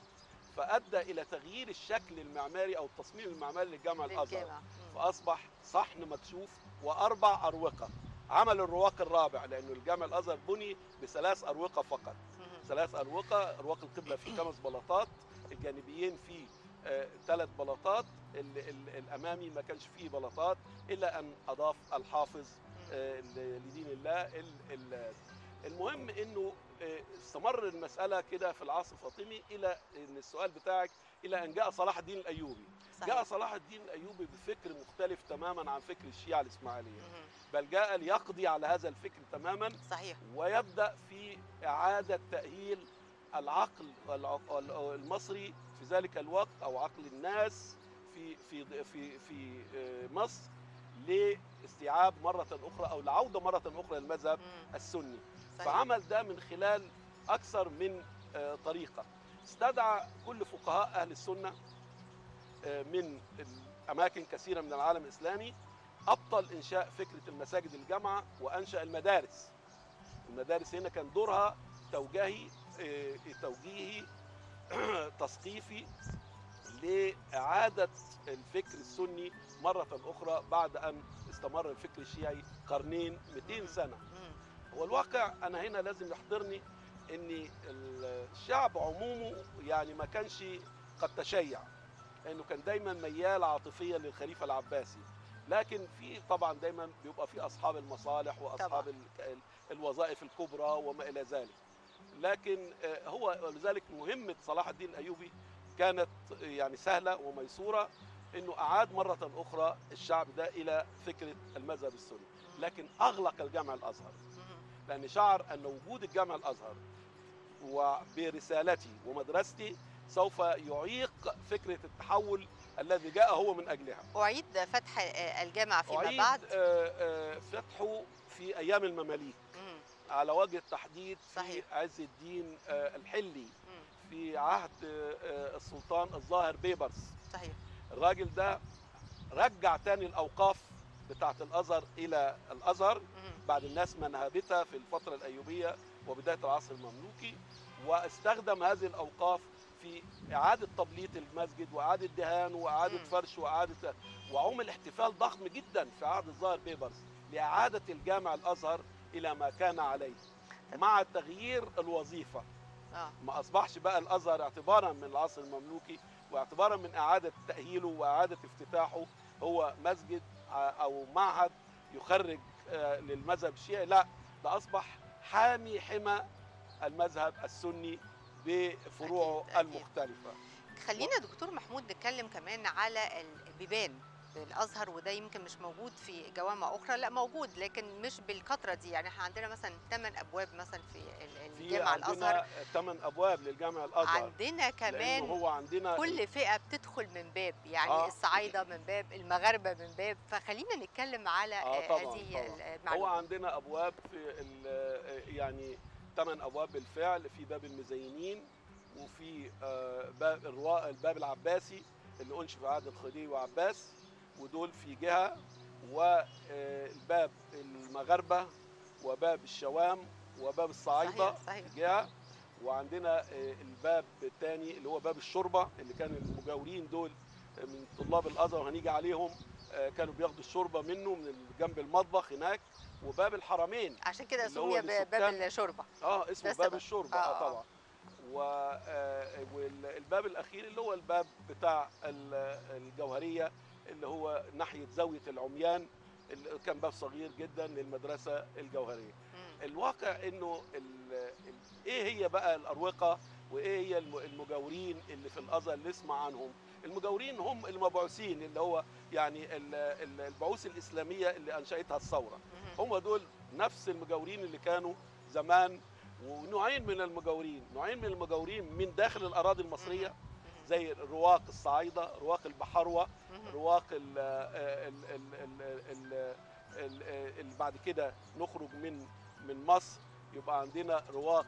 فادى الى تغيير الشكل المعماري او التصميم المعماري للجامع الازهر للجامع مم. فاصبح صحن مكشوف واربع اروقه عمل الرواق الرابع لانه الجامع الازهر بني بثلاث اروقه فقط مم. ثلاث اروقه اروق القبله في خمس بلاطات الجانبيين في ثلاث بلاطات ال- ال- الامامي ما كانش فيه بلاطات الا ان اضاف الحافظ آه، ل- لدين الله ال- ال- المهم انه آه، استمر المساله كده في العصر الفاطمي الى ان السؤال بتاعك الى ان جاء صلاح الدين الايوبي جاء صحيح صلاح الدين الايوبي بفكر مختلف تماما عن فكر الشيعه الاسماعيليه مم. بل جاء ليقضي على هذا الفكر تماما صحيح ويبدا في اعاده تاهيل العقل الع- المصري في ذلك الوقت او عقل الناس في في في في آه، مصر لاستيعاب مره اخرى او العوده مره اخرى للمذهب مم. السني صحيح. فعمل ده من خلال اكثر من آه، طريقه استدعى كل فقهاء اهل السنه آه، من اماكن كثيره من العالم الاسلامي ابطل انشاء فكره المساجد الجامعه وانشا المدارس المدارس هنا كان دورها توجيهي آه، توجيهي تثقيفي لاعاده الفكر السني مره اخرى بعد ان استمر الفكر الشيعي قرنين 200 سنه مم. هو الواقع انا هنا لازم يحضرني ان الشعب عمومه يعني ما كانش قد تشيع لانه كان دايما ميال عاطفيا للخليفه العباسي لكن في طبعا دايما بيبقى في اصحاب المصالح واصحاب طبعاً. ال- ال- الوظائف الكبرى وما الى ذلك لكن آه، هو لذلك مهمه صلاح الدين الايوبي كانت يعني سهله وميسوره انه اعاد مره اخرى الشعب ده الى فكره المذهب السني لكن اغلق الجامع الازهر مم. لأن شعر أن وجود الجامع الأزهر وبرسالتي ومدرستي سوف يعيق فكرة التحول الذي جاء هو من أجلها أعيد فتح آه، الجامعة فيما أعيد بعد آه، آه، فتحه في أيام المماليك مم. على وجه التحديد في صحيح. عز الدين آه، الحلي مم. في عهد آه، آه، السلطان الظاهر بيبرس صحيح الراجل ده رجع تاني الأوقاف بتاعة الأزهر إلى الأزهر مم. بعد الناس ما نهبتها في الفترة الأيوبية وبداية العصر المملوكي واستخدم هذه الأوقاف في إعادة تبليط المسجد وإعادة دهان وإعادة مم. فرش وإعادة وعمل احتفال ضخم جدا في عهد الظاهر بيبرس لإعادة الجامع الأزهر إلى ما كان عليه مع تغيير الوظيفة اه ما أصبحش بقى الأزهر اعتبارا من العصر المملوكي واعتبارا من إعادة تأهيله وإعادة افتتاحه هو مسجد ع- أو معهد يخرج آه، للمذهب الشيعي لا ده أصبح حامي حمى المذهب السني بفروعه أكيد، أكيد. المختلفة خلينا دكتور محمود نتكلم كمان على البيبان الازهر وده يمكن مش موجود في جوامع اخرى لا موجود لكن مش بالكثره دي يعني احنا عندنا مثلا ثمان ابواب مثلا في ال- في الجامع الازهر عندنا ثمان أبواب للجامع الأزهر عندنا لأنه كمان هو عندنا كل فئه بتدخل من باب يعني آه. الصعايده من باب المغاربه من باب فخلينا نتكلم على آه آه، طبعاً، هذه طبعاً. هو المعلومه عندنا ابواب في ال- يعني ثمان ابواب بالفعل في باب المزينين وفي آه، باب الروا- الباب العباسي اللي انشئ في عهد الخديوي وعباس ودول في جهه والباب المغاربه وباب الشوام وباب الصعايده صحيح صحيح في جهه وعندنا آه، الباب الثاني اللي هو باب الشوربه اللي كان المجاورين دول من طلاب الازهر وهنيجي عليهم آه، كانوا بياخدوا الشوربه منه من جنب المطبخ هناك وباب الحرمين عشان كده اللي هو سمي ب- باب للسكان. الشوربه اه اسمه ده باب السبب. الشوربه آه، اه, آه. طبعا و آه، والباب الاخير اللي هو الباب بتاع ال- الجوهريه اللي هو ناحيه زاويه العميان اللي كان باب صغير جدا للمدرسه الجوهريه مم. الواقع انه ال- ال- ايه هي بقى الاروقه وايه هي الم- المجاورين اللي في الازهر اللي نسمع عنهم المجاورين هم المبعوثين اللي هو يعني ال- ال- البعوث الاسلاميه اللي انشاتها الثوره مم. هم دول نفس المجاورين اللي كانوا زمان ونوعين من المجاورين نوعين من المجاورين من داخل الاراضي المصريه مم. زي رواق الصعايده رواق البحروه مم. رواق ال ال ال ال ال ال ال بعد كده نخرج من من مصر يبقى عندنا رواق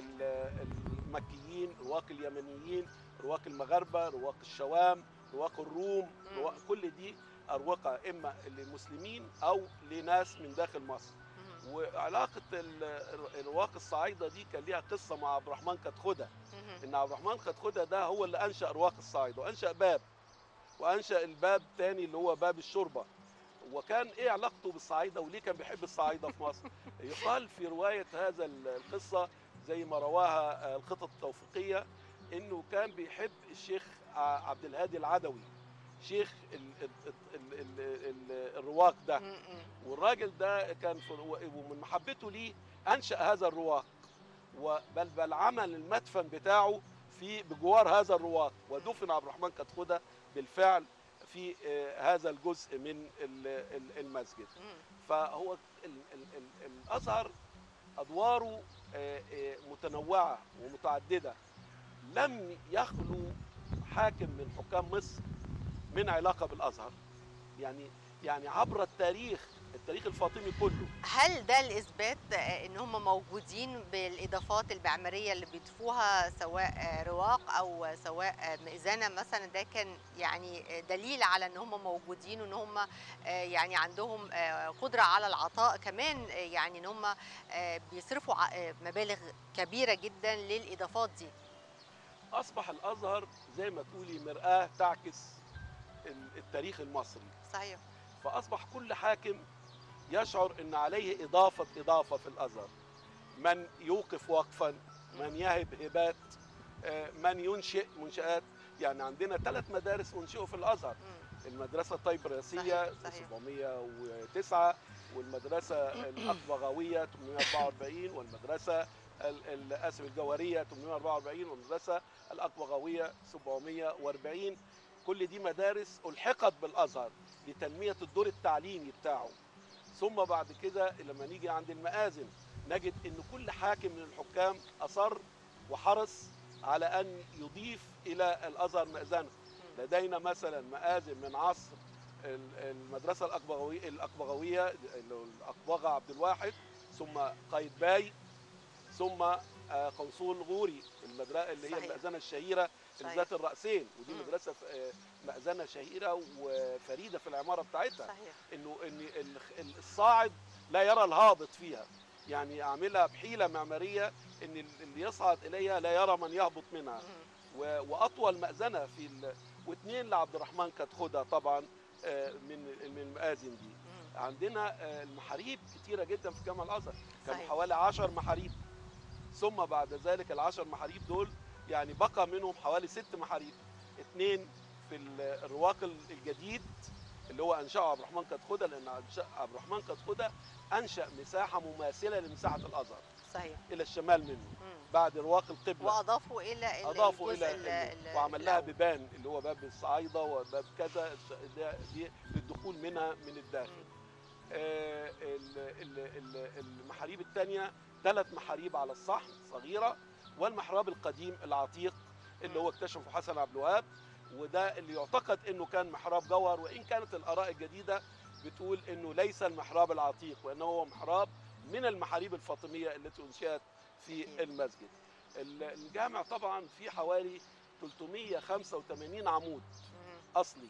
ال- المكيين رواق اليمنيين رواق المغاربه رواق الشوام رواق الروم مم. رواق كل دي اروقه اما للمسلمين او لناس من داخل مصر مم. وعلاقه ال- الرواق الصعايده دي كان ليها قصه مع عبد الرحمن كتخده مم. ان عبد الرحمن خدخده ده هو اللي انشا رواق الصعيد وانشا باب وانشا الباب الثاني اللي هو باب الشوربه وكان ايه علاقته بالصعايده وليه كان بيحب الصعايده في مصر يقال في روايه هذا القصه زي ما رواها آه، الخطط التوفيقيه انه كان بيحب الشيخ ع- عبد الهادي العدوي شيخ ال ال ال ال ال الرواق ده مم. والراجل ده كان في ومن محبته ليه انشا هذا الرواق وبل بل عمل المدفن بتاعه في بجوار هذا الرواق ودفن عبد الرحمن كتخده بالفعل في آه، هذا الجزء من ال- ال- المسجد مم. فهو ال- ال- ال- الازهر ادواره آه، آه، متنوعه ومتعدده لم يخلو حاكم من حكام مصر من علاقه بالازهر يعني يعني عبر التاريخ التاريخ الفاطمي كله هل ده الاثبات آه، ان هم موجودين بالاضافات المعماريه اللي بيضيفوها سواء آه، رواق او سواء آه، مئذنه مثلا ده كان يعني آه، دليل على ان هم موجودين وان هم آه، يعني عندهم آه، قدره على العطاء كمان آه، يعني ان هم آه، بيصرفوا ع- آه، مبالغ كبيره جدا للاضافات دي اصبح الازهر زي ما تقولي مرآة تعكس ال- التاريخ المصري صحيح فاصبح كل حاكم يشعر ان عليه اضافه اضافه في الازهر من يوقف وقفا من يهب هبات آه، من ينشئ منشآت يعني عندنا ثلاث مدارس انشئوا في الازهر مم. المدرسه الطيبراسيه صحيح، صحيح. 709 والمدرسه الاقبغاويه 844 والمدرسه ال- ال- اسف الجوهريه 844 والمدرسه الاقبغاويه 740 كل دي مدارس الحقت بالازهر لتنميه الدور التعليمي بتاعه ثم بعد كده لما نيجي عند المآذن نجد ان كل حاكم من الحكام اصر وحرص على ان يضيف الى الازهر مأذنه لدينا مثلا مآذن من عصر ال- المدرسه الاقبغويه الاقبغويه اللي هو الاقبغه عبد الواحد ثم قايتباي ثم آه، قنصول غوري المدرسه اللي هي صحيح. المأذنه الشهيره صحيح. ذات الرأسين ودي مم. مدرسه ف- آه، مأذنه شهيره وفريده في العماره بتاعتها صحيح انه ان ال- ال- الصاعد لا يرى الهابط فيها يعني اعملها بحيله معماريه ان ال- اللي يصعد اليها لا يرى من يهبط منها مم. و- واطول مأذنه في ال... واثنين لعبد الرحمن كتخدة طبعا آه، من من المآذن دي مم. عندنا آه، المحاريب كتيره جدا في جامع الازهر كان صحيح. حوالي 10 محاريب ثم بعد ذلك العشر محاريب دول يعني بقى منهم حوالي ست محاريب اثنين في ال- الرواق الجديد اللي هو انشاه عبد الرحمن كتخدة لان أنشأ- عبد الرحمن كتخدة انشا مساحه مماثله لمساحه الازهر صحيح الى الشمال منه مم. بعد رواق القبله واضافوا الى ال- اضافوا الجزء الى ال- ال- ال- وعمل لها الأول. بيبان اللي هو باب الصعايده وباب كذا الش- ده- دي للدخول منها من الداخل مم. آه، ال- ال- ال- المحاريب الثانيه ثلاث محاريب على الصحن صغيره والمحراب القديم العتيق اللي هو اكتشفه حسن عبد الوهاب وده اللي يعتقد انه كان محراب جوهر وان كانت الاراء الجديده بتقول انه ليس المحراب العتيق وانه هو محراب من المحاريب الفاطميه التي انشئت في المسجد ال- الجامع طبعا فيه حوالي 385 عمود مم. اصلي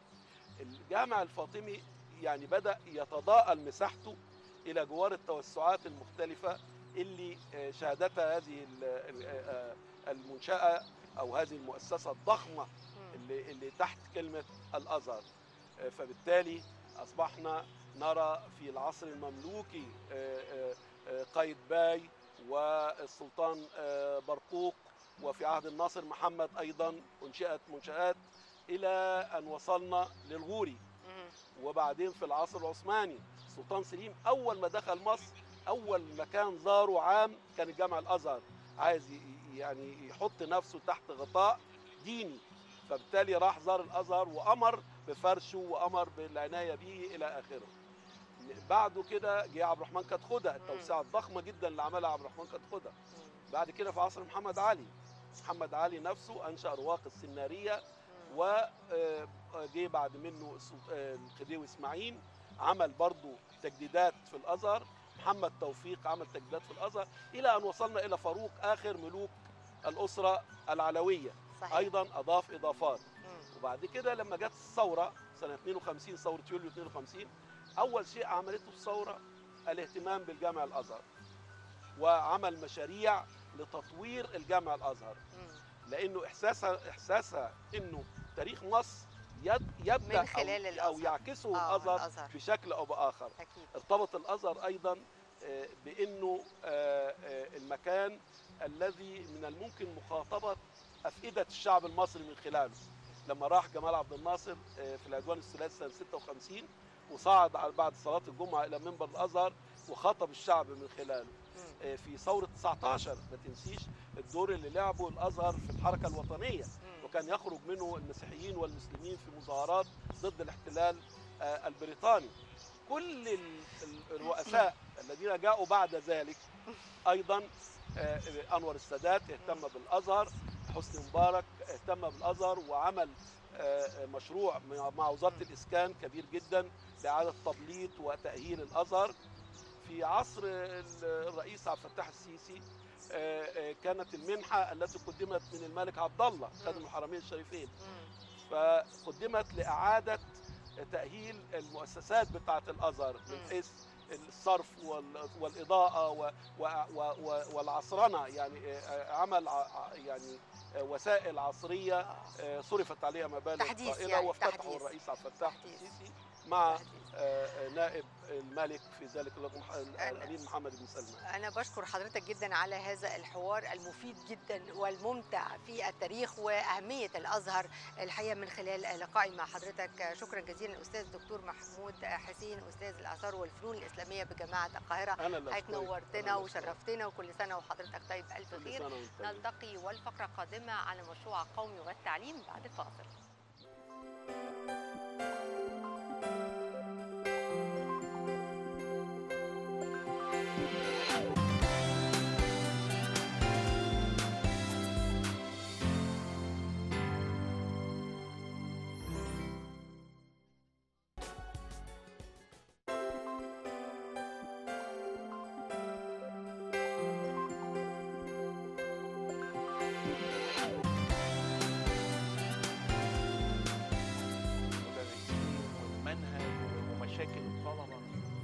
الجامع الفاطمي يعني بدا يتضاءل مساحته الى جوار التوسعات المختلفه اللي آه، شهدتها هذه ال- ال- آه، المنشاه او هذه المؤسسه الضخمه مم. اللي اللي تحت كلمه الازهر آه، فبالتالي اصبحنا نرى في العصر المملوكي آه، آه، آه، قايتباي والسلطان آه، برقوق وفي عهد الناصر محمد ايضا انشئت منشات الى ان وصلنا للغوري مم. وبعدين في العصر العثماني السلطان سليم اول ما دخل مصر اول مكان زاره عام كان الجامع الازهر عايز ي- ي- يعني يحط نفسه تحت غطاء ديني فبالتالي راح زار الازهر وامر بفرشه وامر بالعنايه به الى اخره بعده كده جه عبد الرحمن كتخدة التوسعه الضخمه جدا اللي عملها عبد الرحمن كتخدة مم. بعد كده في عصر محمد علي محمد علي نفسه انشا رواق السناريه مم. وجه بعد منه السلط- آه، الخديوي اسماعيل عمل برضو تجديدات في الازهر محمد توفيق عمل تجديدات في الازهر الى ان وصلنا الى فاروق اخر ملوك الاسره العلويه صحيح ايضا اضاف اضافات مم. وبعد كده لما جت الثوره سنه 52 ثوره يوليو 52 اول شيء عملته الثوره الاهتمام بالجامع الازهر وعمل مشاريع لتطوير الجامع الازهر مم. لانه احساسها احساسها انه تاريخ مصر يد يبدا من خلال أو, او الأزهر. يعكسه آه، الازهر الأزهر. بشكل او باخر اكيد ارتبط الازهر ايضا آه، بانه آه، آه، المكان الذي من الممكن مخاطبه افئده الشعب المصري من خلاله لما راح جمال عبد الناصر آه، في العدوان الثلاثي سنه 56 وصعد على- بعد صلاه الجمعه الى منبر الازهر وخاطب الشعب من خلاله مم. آه، في ثوره 19 ما تنسيش الدور اللي لعبه الازهر في الحركه الوطنيه مم. وكان يخرج منه المسيحيين والمسلمين في مظاهرات ضد الاحتلال آه، البريطاني كل ال- ال- الرؤساء الذين جاءوا بعد ذلك ايضا آه، انور السادات اهتم بالازهر حسني مبارك اهتم بالازهر وعمل آه، مشروع مع مع وزاره الاسكان كبير جدا لاعاده تبليط وتاهيل الازهر في عصر الرئيس عبد الفتاح السيسي آه، آه، كانت المنحه التي قدمت من الملك عبد الله خادم الحرمين الشريفين فقدمت لاعاده تاهيل المؤسسات بتاعه الازهر من حيث الصرف وال- والاضاءه و- و- و- و- والعصرنه يعني آه، عمل ع- يعني آه، وسائل عصريه آه، صرفت عليها مبالغ تحديث طائله يعني، وافتتحه تحديث. الرئيس عبد الفتاح السيسي مع آه، نائب الملك في ذلك الوقت مح- الامير محمد بن سلمان أنا بشكر حضرتك جدا على هذا الحوار المفيد جدا والممتع في التاريخ وأهمية الأزهر الحقيقة من خلال لقائي مع حضرتك شكرا جزيلا الأستاذ دكتور محمود حسين أستاذ الآثار والفنون الإسلامية بجامعة القاهرة أنا اللي حضرتك أشكرك. أنا نورتنا اللي وشرفتنا وكل سنة وحضرتك طيب ألف كل خير سنة وأنت طيب. نلتقي والفقرة قادمة على مشروع القومي والتعليم بعد الفاصل المدرسين والمنهج ومشاكل الطلبه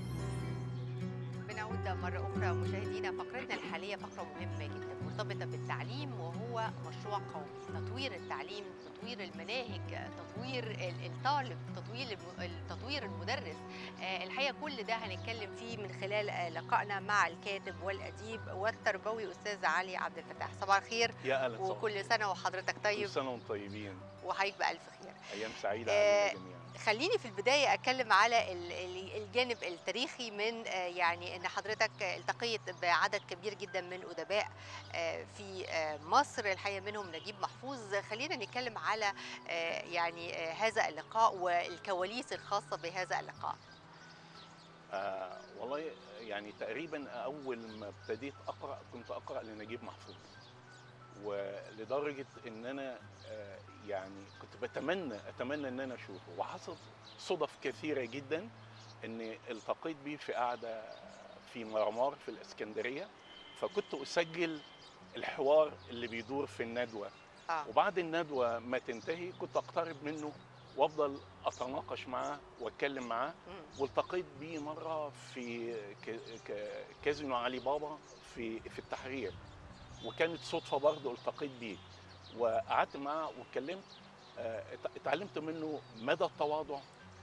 بنعود مرة أخرى مشاهدينا فقرتنا الحالية فقرة مهمة جدا مرتبطة بالتعليم وهو مشروع قومي تطوير التعليم تطوير المناهج تطوير ال- الطالب تطوير الم- تطوير المدرس آه، الحقيقة كل ده هنتكلم فيه من خلال آه، لقائنا مع الكاتب والأديب والتربوي أستاذ علي عبد الفتاح صباح الخير يا اهلا وسهلا. وكل سنة وحضرتك كل طيب سنه وانتم طيبين وحضرتك بألف خير ايام سعيده آه، علينا جميعا خليني في البداية أتكلم على ال- ال- الجانب التاريخي من آه، يعني أن حضرتك آه، التقيت بعدد كبير جدا من أدباء آه، في آه، مصر الحقيقة منهم نجيب محفوظ خلينا نتكلم على آه، يعني آه، هذا اللقاء والكواليس الخاصة بهذا اللقاء آه والله يعني تقريبا اول ما ابتديت اقرا كنت اقرا لنجيب محفوظ ولدرجه ان انا آه يعني كنت بتمنى اتمنى ان انا اشوفه وحصلت صدف كثيره جدا اني التقيت بيه في قعده في مرمار في الاسكندريه فكنت اسجل الحوار اللي بيدور في الندوه آه. وبعد الندوه ما تنتهي كنت اقترب منه وافضل اتناقش معاه واتكلم معاه والتقيت بيه مره في ك- ك- كازينو علي بابا في في التحرير وكانت صدفه برضه التقيت بيه وقعدت معاه واتكلمت آه، ات- اتعلمت منه مدى التواضع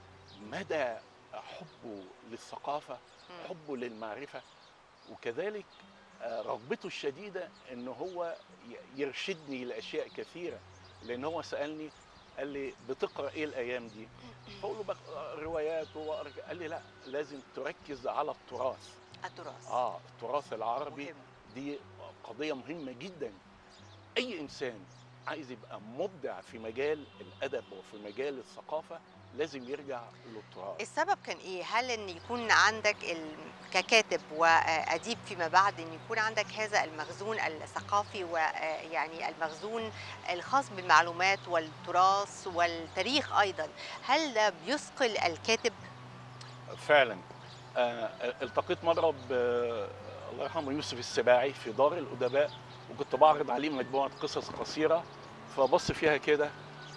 مدى حبه للثقافه حبه للمعرفه وكذلك آه، رغبته الشديده ان هو ي- يرشدني لاشياء كثيره لان هو سالني قال لي بتقرا ايه الايام دي؟ بقول له بقرا روايات وأقرأ- قال لي لا لازم تركز على التراث التراث اه التراث العربي دي قضيه مهمه جدا اي انسان عايز يبقى مبدع في مجال الادب وفي مجال الثقافه لازم يرجع للتراث السبب كان ايه؟ هل ان يكون عندك ال... ككاتب واديب فيما بعد ان يكون عندك هذا المخزون الثقافي ويعني المخزون الخاص بالمعلومات والتراث والتاريخ ايضا، هل ده بيثقل الكاتب؟ فعلا آه التقيت مره ب الله يرحمه يوسف السباعي في دار الادباء وكنت بعرض عليه مجموعه قصص قصيره فبص فيها كده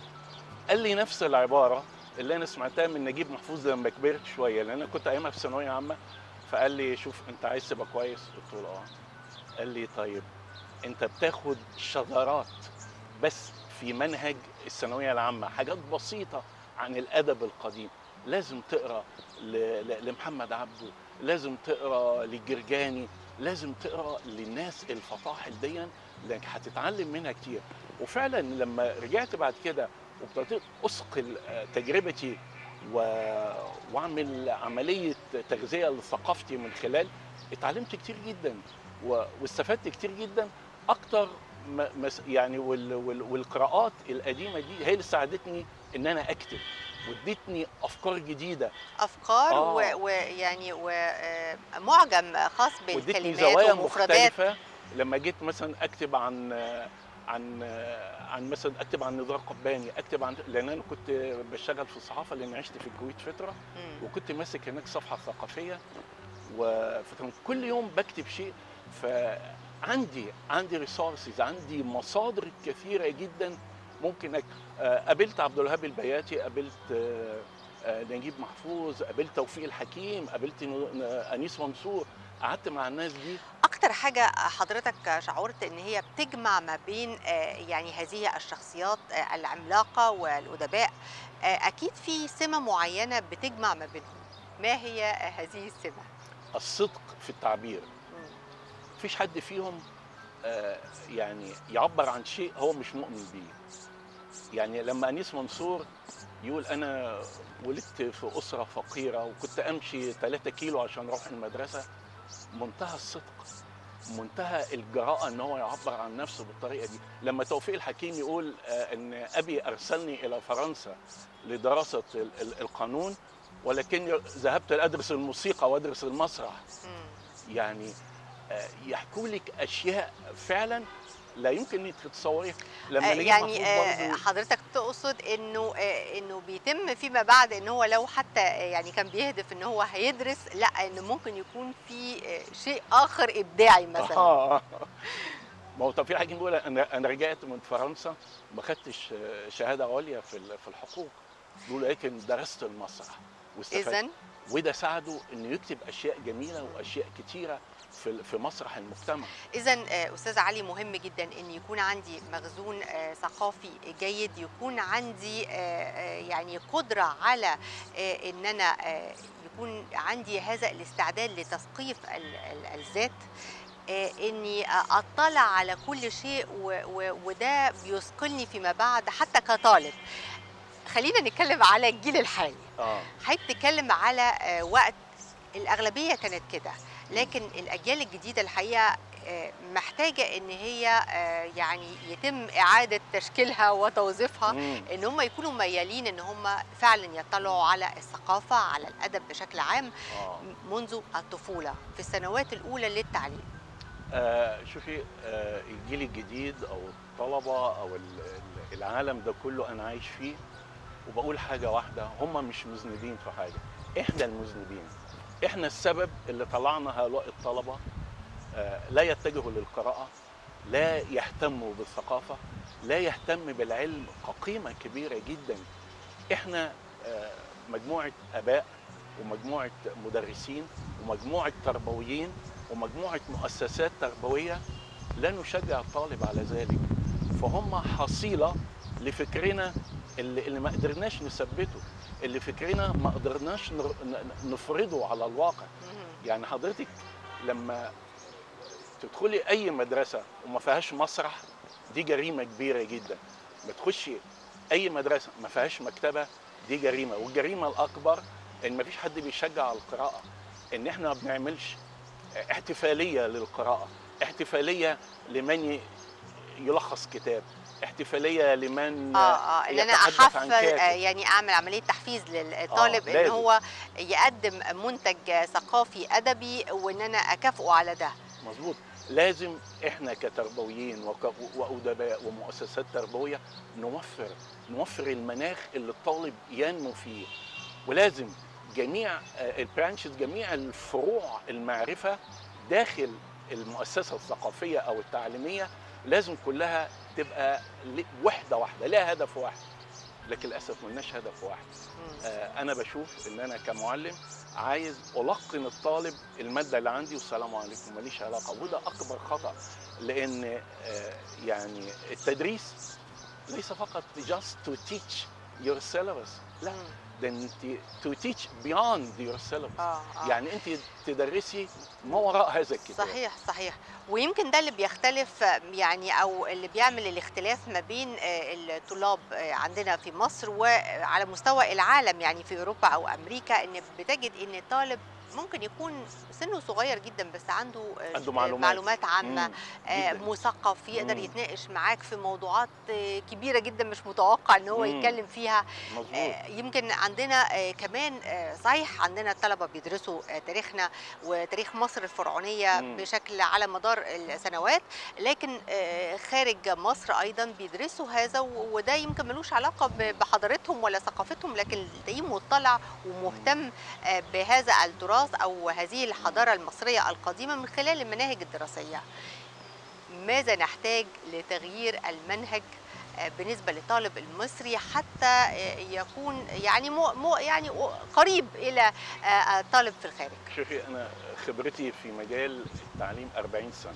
قال لي نفس العباره اللي انا سمعتها من نجيب محفوظ لما كبرت شويه لان انا كنت ايامها في ثانويه عامه فقال لي شوف انت عايز تبقى كويس قلت له اه قال لي طيب انت بتاخد شذرات بس في منهج الثانويه العامه حاجات بسيطه عن الادب القديم لازم تقرا ل- ل- لمحمد عبده لازم تقرا للجرجاني لازم تقرا للناس الفطاحل دي لانك هتتعلم منها كتير وفعلا لما رجعت بعد كده وابتديت اثقل آه، تجربتي و... واعمل عمليه تغذيه لثقافتي من خلال اتعلمت كتير جدا و... واستفدت كتير جدا اكتر ما مس- يعني وال... وال... والقراءات القديمه دي هي اللي ساعدتني ان انا اكتب وادتني افكار جديده افكار آه. و- ويعني ومعجم خاص وادتني بالكلمات زوايا ومفردات مختلفه لما جيت مثلا اكتب عن عن آه، عن مثلا اكتب عن نزار قباني اكتب عن لان انا كنت بشتغل في الصحافه لان عشت في الكويت فتره مم. وكنت ماسك هناك صفحه ثقافيه و- فكان كل يوم بكتب شيء فعندي عندي ريسورسز عندي مصادر كثيره جدا ممكن أك... آه، قابلت عبد الوهاب البياتي قابلت آه، آه، نجيب محفوظ قابلت توفيق الحكيم قابلت ن- ن- انيس منصور قعدت مع الناس دي اكتر حاجه حضرتك شعرت ان هي بتجمع ما بين آه، يعني هذه الشخصيات آه، العملاقه والادباء آه، اكيد في سمه معينه بتجمع ما بينهم ما هي آه، هذه السمه الصدق في التعبير مم. مفيش حد فيهم آه، يعني يعبر عن شيء هو مش مؤمن بيه يعني لما انيس منصور يقول انا ولدت في اسره فقيره وكنت امشي 3 كيلو عشان اروح المدرسه منتهى الصدق منتهى الجراءه ان هو يعبر عن نفسه بالطريقه دي لما توفيق الحكيم يقول آه، ان ابي ارسلني الى فرنسا لدراسه ال- ال- القانون ولكني ذهبت ادرس الموسيقى وادرس المسرح مم. يعني آه، يحكوا لك اشياء فعلا لا يمكن انك تتصوريها لما آه، نجيب يعني محفوظ آه، برضه- حضرتك تقصد انه آه، انه بيتم فيما بعد ان هو لو حتى آه، يعني كان بيهدف ان هو هيدرس لا انه ممكن يكون في آه، شيء اخر ابداعي مثلا آه. ما هو توفيق الحكيم بيقول انا انا رجعت من فرنسا ما خدتش آه، شهاده عليا في ال- في الحقوق بيقول لكن درست المسرح واستفدت اذا وده ساعده انه يكتب اشياء جميله واشياء كتيره في في مسرح المجتمع اذا استاذ علي مهم جدا ان يكون عندي مخزون آه، ثقافي جيد يكون عندي آه، آه، يعني قدره على آه، ان انا آه، يكون عندي هذا الاستعداد لتثقيف ال- ال- الذات آه، اني اطلع على كل شيء و- و- وده بيثقلني فيما بعد حتى كطالب خلينا نتكلم على الجيل الحالي اه حضرتك بتتكلم على آه، وقت الأغلبية كانت كده لكن الأجيال الجديدة الحقيقة آه، محتاجة إن هي آه، يعني يتم إعادة تشكيلها وتوظيفها مم. إن هم يكونوا ميالين إن هم فعلا يطلعوا على الثقافة على الأدب بشكل عام اه منذ الطفولة في السنوات الأولى للتعليم آه شوفي آه الجيل الجديد او الطلبه او ال- ال- العالم ده كله انا عايش فيه وبقول حاجه واحده هم مش مذنبين في حاجه احنا المذنبين احنا السبب اللي طلعنا هؤلاء الطلبه آه لا يتجهوا للقراءه لا يهتموا بالثقافه لا يهتم بالعلم كقيمه كبيره جدا احنا آه مجموعه اباء ومجموعه مدرسين ومجموعه تربويين ومجموعه مؤسسات تربويه لا نشجع الطالب على ذلك فهم حصيله لفكرنا اللي, اللي ما قدرناش نثبته اللي فكرنا ما قدرناش نر- ن- نفرضه على الواقع يعني حضرتك لما تدخلي اي مدرسه وما فيهاش مسرح دي جريمه كبيره جدا ما تخشي اي مدرسه ما فيهاش مكتبه دي جريمه والجريمه الاكبر ان ما فيش حد بيشجع على القراءه ان احنا ما بنعملش احتفاليه للقراءه احتفاليه لمن ي- يلخص كتاب احتفاليه لمن اه اه ان انا يتحدث احفز عن آه، كاتب. يعني اعمل عمليه تحفيز للطالب آه، ان لازم. هو يقدم منتج ثقافي ادبي وان انا اكافئه على ده مظبوط لازم احنا كتربويين وك- وادباء ومؤسسات تربويه نوفر نوفر المناخ اللي الطالب ينمو فيه ولازم جميع البرانشز جميع الفروع المعرفه داخل المؤسسه الثقافيه او التعليميه لازم كلها تبقى ل- وحده واحده لها هدف واحد لكن للاسف ملناش هدف واحد مم. آه، انا بشوف ان انا كمعلم عايز القن الطالب الماده اللي عندي والسلام عليكم ماليش علاقه وده اكبر خطا لان آه، يعني التدريس ليس فقط just to teach your syllabus لا مم. ده انت to teach beyond your syllabus اه اه يعني انت تدرسي ما وراء هذا الكتاب صحيح صحيح ويمكن ده اللي بيختلف آه، يعني او اللي بيعمل الاختلاف ما بين آه، الطلاب آه، عندنا في مصر وعلى مستوى العالم يعني في اوروبا او امريكا ان بتجد ان الطالب ممكن يكون سنه صغير جدا بس عنده آه، عنده آه، معلومات. معلومات عامه مم. آه، جداً. مثقف يقدر مم. يتناقش معاك في موضوعات آه، كبيره جدا مش متوقع ان هو مم. يتكلم فيها مظبوط آه، يمكن عندنا آه، كمان آه، صحيح عندنا الطلبه بيدرسوا آه، تاريخنا وتاريخ مصر الفرعونيه مم. بشكل على مدار السنوات لكن آه، خارج مصر ايضا بيدرسوا هذا و- وده يمكن ملوش علاقه ب- بحضارتهم ولا ثقافتهم لكن تلاقيه مطلع ومهتم آه، بهذا التراث او هذه الحضاره المصريه القديمه من خلال المناهج الدراسيه ماذا نحتاج لتغيير المنهج آه، بالنسبه للطالب المصري حتى آه، يكون يعني مو مو يعني قريب الى آه، الطالب في الخارج شوفي انا خبرتي في مجال التعليم 40 سنه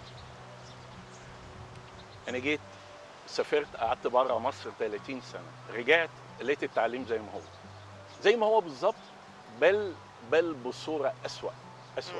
انا جيت سافرت قعدت بره مصر 30 سنه رجعت لقيت التعليم زي ما هو زي ما هو بالظبط بل بل بصوره اسوا اسوا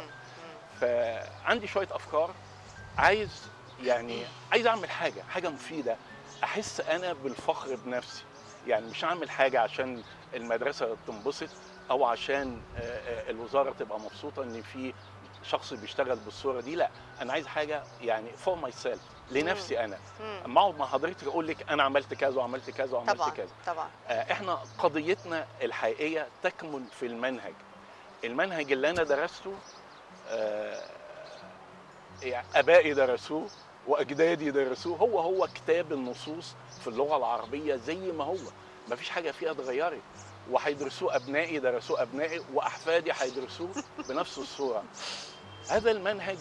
فعندي شويه افكار عايز يعني عايز اعمل حاجه حاجه مفيده احس انا بالفخر بنفسي يعني مش هعمل حاجه عشان المدرسه تنبسط او عشان آه، آه، الوزاره تبقى مبسوطه ان في شخص بيشتغل بالصوره دي لا انا عايز حاجه يعني فور ماي سيلف لنفسي انا مم. اما اقعد مع حضرتك اقول لك انا عملت كذا وعملت كذا وعملت طبعا كذا طبعا آه، احنا قضيتنا الحقيقيه تكمن في المنهج المنهج اللي انا درسته آه، يعني ابائي درسوه واجدادي درسوه هو هو كتاب النصوص في اللغه العربيه زي ما هو ما فيش حاجه فيها اتغيرت وهيدرسوه ابنائي درسوه ابنائي واحفادي هيدرسوه بنفس الصوره هذا المنهج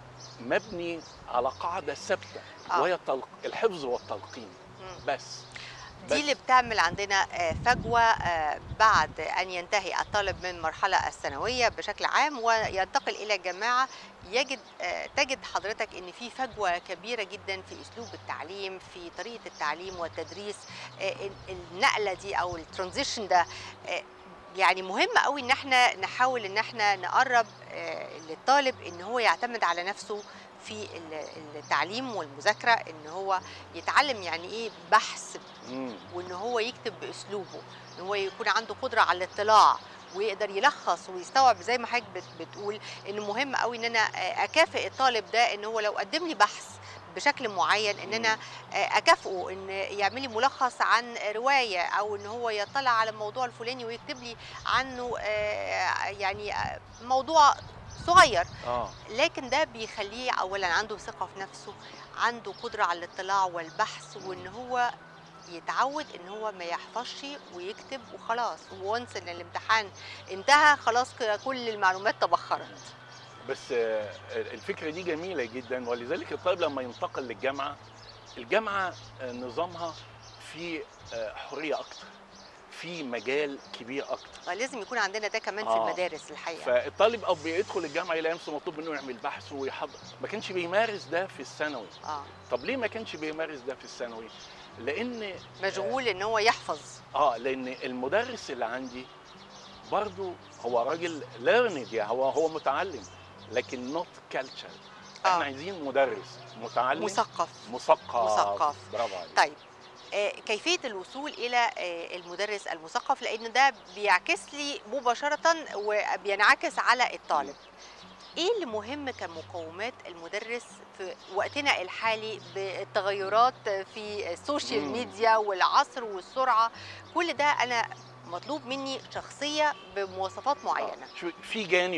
مبني على قاعده ثابته آه. وهي التلق... الحفظ والتلقين مم. بس دي اللي بتعمل عندنا آه، فجوة آه، بعد أن ينتهي الطالب من المرحلة الثانوية بشكل عام وينتقل إلى الجامعة يجد آه، تجد حضرتك أن في فجوة كبيرة جدا في أسلوب التعليم في طريقة التعليم والتدريس آه، ال- النقلة دي أو الترانزيشن ده آه، يعني مهم قوي ان احنا نحاول ان احنا نقرب آه، للطالب ان هو يعتمد على نفسه في ال- التعليم والمذاكره ان هو يتعلم يعني ايه بحث مم. وان هو يكتب باسلوبه ان هو يكون عنده قدره على الاطلاع ويقدر يلخص ويستوعب زي ما حضرتك بت- بتقول انه مهم قوي ان انا آه، اكافئ الطالب ده ان هو لو قدم لي بحث بشكل معين ان انا آه، اكافئه ان يعمل لي ملخص عن روايه او ان هو يطلع على الموضوع الفلاني ويكتب لي عنه آه، يعني آه، موضوع صغير اه لكن ده بيخليه اولا عنده ثقه في نفسه عنده قدره على الاطلاع والبحث وان هو يتعود ان هو ما يحفظش ويكتب وخلاص وونس ان الامتحان انتهى خلاص ك- كل المعلومات تبخرت بس آه، الفكره دي جميله جدا ولذلك الطالب لما ينتقل للجامعه الجامعه آه، نظامها في آه، حريه اكتر في مجال كبير اكتر لازم يكون عندنا ده كمان في آه. المدارس الحقيقه فالطالب او بيدخل الجامعه يلاقي نفسه مطلوب منه يعمل بحث ويحضر ما كانش بيمارس ده في الثانوي اه طب ليه ما كانش بيمارس ده في الثانوي لان مشغول ان هو يحفظ اه لان المدرس اللي عندي برضو هو راجل ليرند يعني هو هو متعلم لكن نوت كالتشر احنا آه. عايزين مدرس متعلم مثقف مثقف مثقف. برافو عليك طيب آه، كيفيه الوصول الى آه، المدرس المثقف لان ده بيعكس لي مباشره وبينعكس على الطالب ايه اللي مهم كمقومات المدرس في وقتنا الحالي بالتغيرات في السوشيال مم. ميديا والعصر والسرعه كل ده انا مطلوب مني شخصيه بمواصفات معينه شو في جانب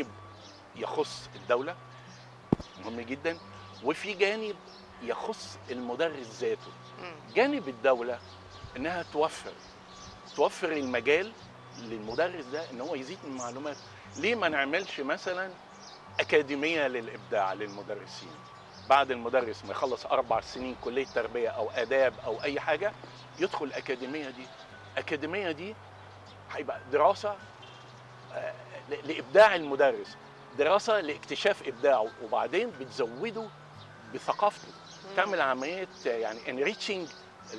يخص الدوله مهم جدا وفي جانب يخص المدرس ذاته مم. جانب الدوله انها توفر توفر المجال للمدرس ده ان هو يزيد من المعلومات ليه ما نعملش مثلا اكاديميه للابداع للمدرسين بعد المدرس ما يخلص اربع سنين كليه تربيه او اداب او اي حاجه يدخل الاكاديميه دي الاكاديميه دي هيبقى دراسه آه، ل- لابداع المدرس دراسه لاكتشاف ابداعه وبعدين بتزوده بثقافته تعمل عمليه آه، يعني enriching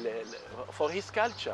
فور هيز كالتشر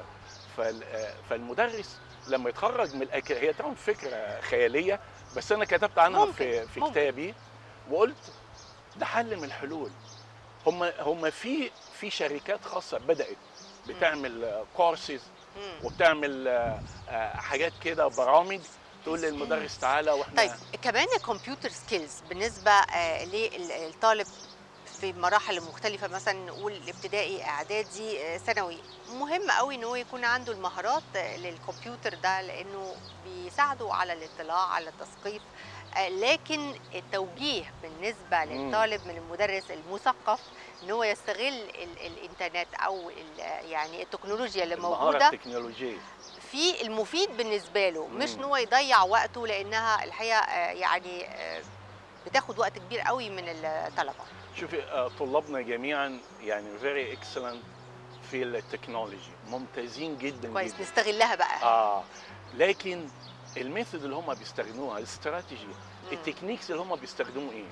فالمدرس لما يتخرج من الأك... هي طبعا فكره خياليه بس انا كتبت عنها ممكن، في في ممكن. كتابي وقلت ده حل من الحلول هم هم في في شركات خاصه بدات بتعمل كورسز مم. وبتعمل آه، آه، حاجات كده برامج تقول للمدرس تعالى واحنا طيب كمان الكمبيوتر سكيلز بالنسبه آه، للطالب في مراحل مختلفة مثلا نقول ابتدائي اعدادي آه، ثانوي مهم قوي ان هو يكون عنده المهارات آه، للكمبيوتر ده لانه بيساعده على الاطلاع على التثقيف آه، لكن التوجيه بالنسبة مم. للطالب من المدرس المثقف ان هو يستغل ال- الانترنت او ال- يعني التكنولوجيا اللي المهاره موجودة التكنولوجيه في المفيد بالنسبه له مش مم. ان هو يضيع وقته لانها الحقيقه آه، يعني آه، بتاخد وقت كبير قوي من الطلبه شوفي آه، طلابنا جميعا يعني فيري اكسلنت في التكنولوجي ممتازين جدا كويس جدا نستغلها بقى اه لكن الميثود اللي هم بيستخدموها الاستراتيجي التكنيكس اللي هم بيستخدموا ايه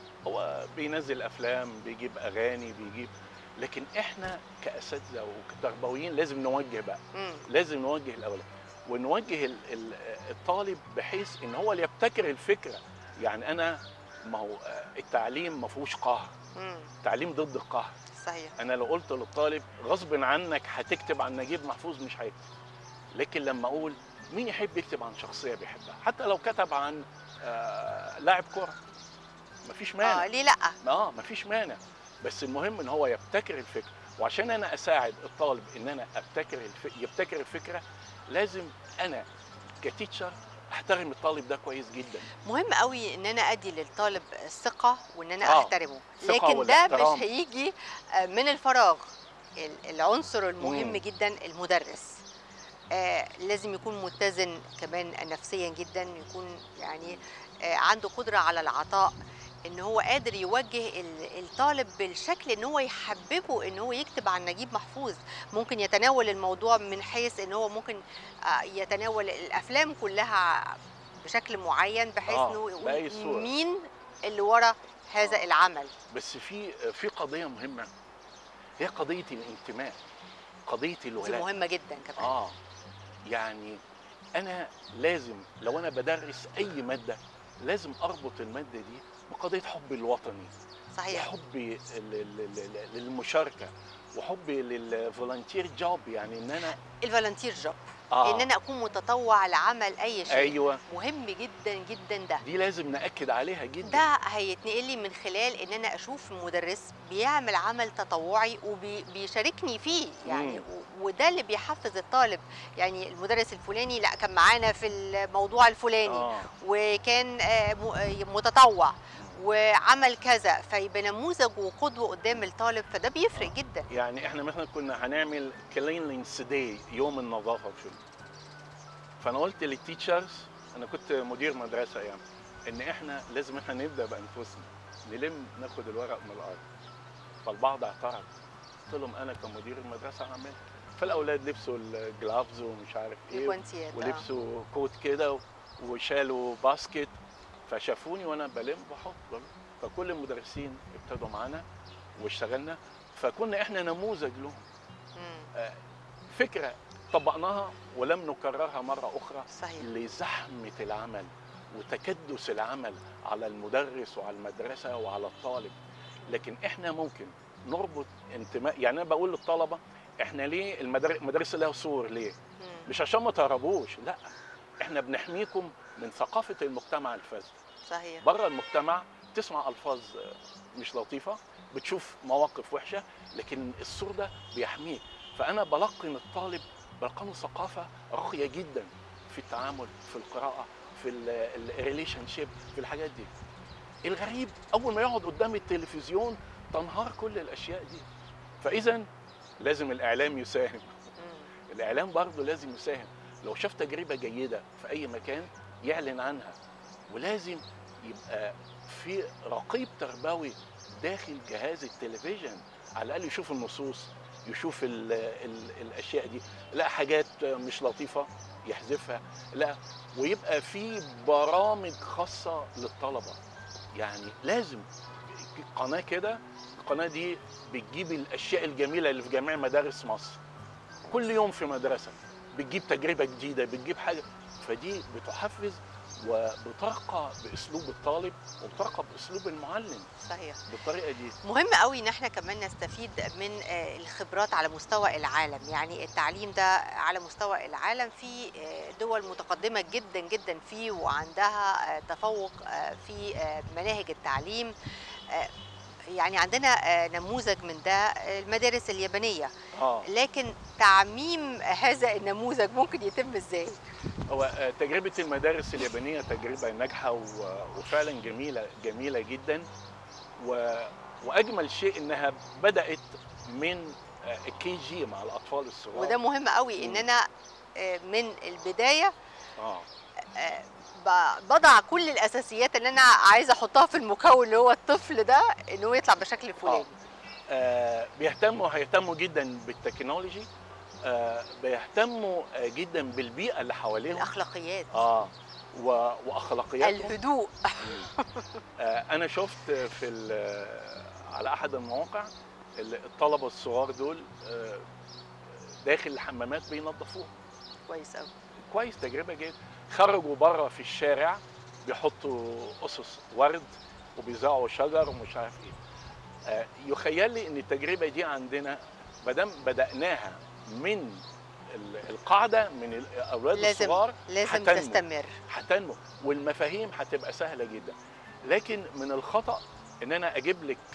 هو بينزل افلام بيجيب اغاني بيجيب لكن احنا كاساتذه وكتربويين لازم نوجه بقى مم. لازم نوجه الاولاد ونوجه ال- ال- الطالب بحيث ان هو اللي يبتكر الفكره يعني انا ما هو آه، التعليم ما فيهوش قهر مم. التعليم ضد القهر صحيح انا لو قلت للطالب غصب عنك هتكتب عن نجيب محفوظ مش هيكتب لكن لما اقول مين يحب يكتب عن شخصيه بيحبها حتى لو كتب عن آه لاعب كره مفيش مانع اه ليه لا اه مفيش مانع بس المهم ان هو يبتكر الفكره وعشان انا اساعد الطالب ان انا ابتكر الف... يبتكر الفكره لازم انا كتيتشر احترم الطالب ده كويس جدا مهم قوي ان انا ادي للطالب الثقه وان انا آه، احترمه الثقة لكن ده والاحترام. مش هيجي آه، من الفراغ ال- العنصر المهم مم. جدا المدرس آه لازم يكون متزن كمان نفسيا جدا يكون يعني آه عنده قدره على العطاء ان هو قادر يوجه ال- الطالب بالشكل ان هو يحببه ان هو يكتب عن نجيب محفوظ ممكن يتناول الموضوع من حيث ان هو ممكن آه، يتناول الافلام كلها بشكل معين بحيث آه، انه بأي يقول صورة. مين اللي ورا هذا آه. العمل بس في في قضيه مهمه هي قضيه الانتماء قضيه دي الولاء مهمه جدا كمان اه يعني انا لازم لو انا بدرس اي ماده لازم اربط الماده دي بقضيه حبي الوطني صحيح وحبي لل- لل- للمشاركه وحبي للفولنتير جوب يعني ان انا الفالنتير جوب آه. ان انا اكون متطوع لعمل اي شيء ايوه مهم جدا جدا ده دي لازم ناكد عليها جدا ده هيتنقل لي من خلال ان انا اشوف مدرس بيعمل عمل تطوعي وبيشاركني فيه يعني مم. و- وده اللي بيحفز الطالب يعني المدرس الفلاني لا كان معانا في الموضوع الفلاني اه وكان آه، م- آه، متطوع وعمل كذا فيبقى نموذج وقدوه قدام الطالب فده بيفرق جدا يعني احنا مثلا كنا هنعمل كلينلينس داي يوم النظافه في فانا قلت للتيتشرز انا كنت مدير مدرسه يعني ان احنا لازم احنا نبدا بانفسنا نلم ناخد الورق من الارض فالبعض اعترض قلت لهم انا كمدير المدرسه هعمل فالاولاد لبسوا الجلافز ومش عارف ايه الكوانتيات آه. ولبسوا كوت كده وشالوا باسكت فشافوني وانا بلم بحط بلم. فكل المدرسين ابتدوا معانا واشتغلنا فكنا احنا نموذج لهم مم. فكره طبقناها ولم نكررها مره اخرى صحيح لزحمه العمل وتكدس العمل على المدرس وعلى المدرسه وعلى الطالب لكن احنا ممكن نربط انتماء يعني انا بقول للطلبه احنا ليه المدار- المدارس لها سور ليه مم. مش عشان ما تهربوش لا احنا بنحميكم من ثقافه المجتمع الفاسد صحيح بره المجتمع تسمع الفاظ مش لطيفه بتشوف مواقف وحشه لكن السور ده بيحميك فانا بلقن الطالب بلقنه ثقافه راقيه جدا في التعامل في القراءه في الريليشن شيب في الحاجات دي الغريب اول ما يقعد قدام التلفزيون تنهار كل الاشياء دي فاذا لازم الاعلام يساهم مم. الاعلام برضه لازم يساهم لو شاف تجربه جيده في اي مكان يعلن عنها ولازم يبقى في رقيب تربوي داخل جهاز التلفزيون على الاقل يشوف النصوص يشوف ال ال الاشياء دي لا حاجات مش لطيفه يحذفها لا ويبقى في برامج خاصه للطلبه يعني لازم قناه كده القناه دي بتجيب الاشياء الجميله اللي في جميع مدارس مصر كل يوم في مدرسه بتجيب تجربه جديده بتجيب حاجه فدي بتحفز وبترقى باسلوب الطالب وبترقى باسلوب المعلم صحيح بالطريقه دي مهم قوي ان احنا كمان نستفيد من آه، الخبرات على مستوى العالم يعني التعليم ده على مستوى العالم في آه، دول متقدمة جدا جدا فيه وعندها آه، تفوق آه، في آه، مناهج التعليم آه، يعني عندنا آه، نموذج من ده آه، المدارس اليابانية اه لكن تعميم هذا النموذج ممكن يتم ازاي؟ هو آه، تجربة المدارس اليابانية تجربة ناجحة و- وفعلا جميلة جميلة جدا و... وأجمل شيء إنها بدأت من الكي جي مع الأطفال الصغار وده مهم قوي ان انا آه، من البداية آه. آه، ب- بضع كل الاساسيات اللي انا عايزه احطها في المكون اللي هو الطفل ده ان هو يطلع بشكل فلاني آه بيهتموا هيهتموا جدا بالتكنولوجي آه بيهتموا آه جدا بالبيئة اللي حواليهم الاخلاقيات اه و... واخلاقياتهم الهدوء آه، انا شفت في ال- على احد المواقع ال- الطلبه الصغار دول آه، داخل الحمامات بينظفوها كويس قوي كويس تجربه جيد خرجوا بره في الشارع بيحطوا اسس ورد وبيزرعوا شجر ومش عارف ايه آه، يخيل لي ان التجربه دي عندنا ما دام بداناها من ال- القاعده من الاولاد لازم الصغار لازم هتنمو. تستمر هتنمو والمفاهيم هتبقى سهله جدا لكن من الخطا ان انا اجيب لك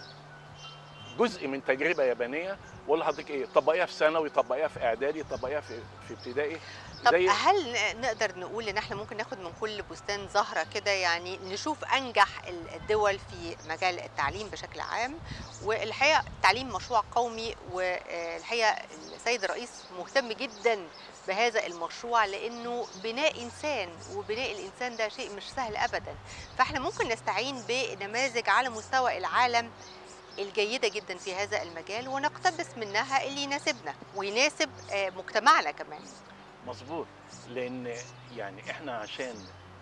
جزء من تجربه يابانيه واقول لحضرتك ايه طبقيها في ثانوي طبقيها في اعدادي طبقيها في في ابتدائي طب هل ن- نقدر نقول ان احنا ممكن ناخد من كل بستان زهره كده يعني نشوف انجح ال- الدول في مجال التعليم بشكل عام والحقيقه التعليم مشروع قومي والحقيقه السيد الرئيس مهتم جدا بهذا المشروع لانه بناء انسان وبناء الانسان ده شيء مش سهل ابدا فاحنا ممكن نستعين بنماذج على مستوى العالم الجيدة جدا في هذا المجال ونقتبس منها اللي يناسبنا ويناسب آه، مجتمعنا كمان مظبوط لان يعني احنا عشان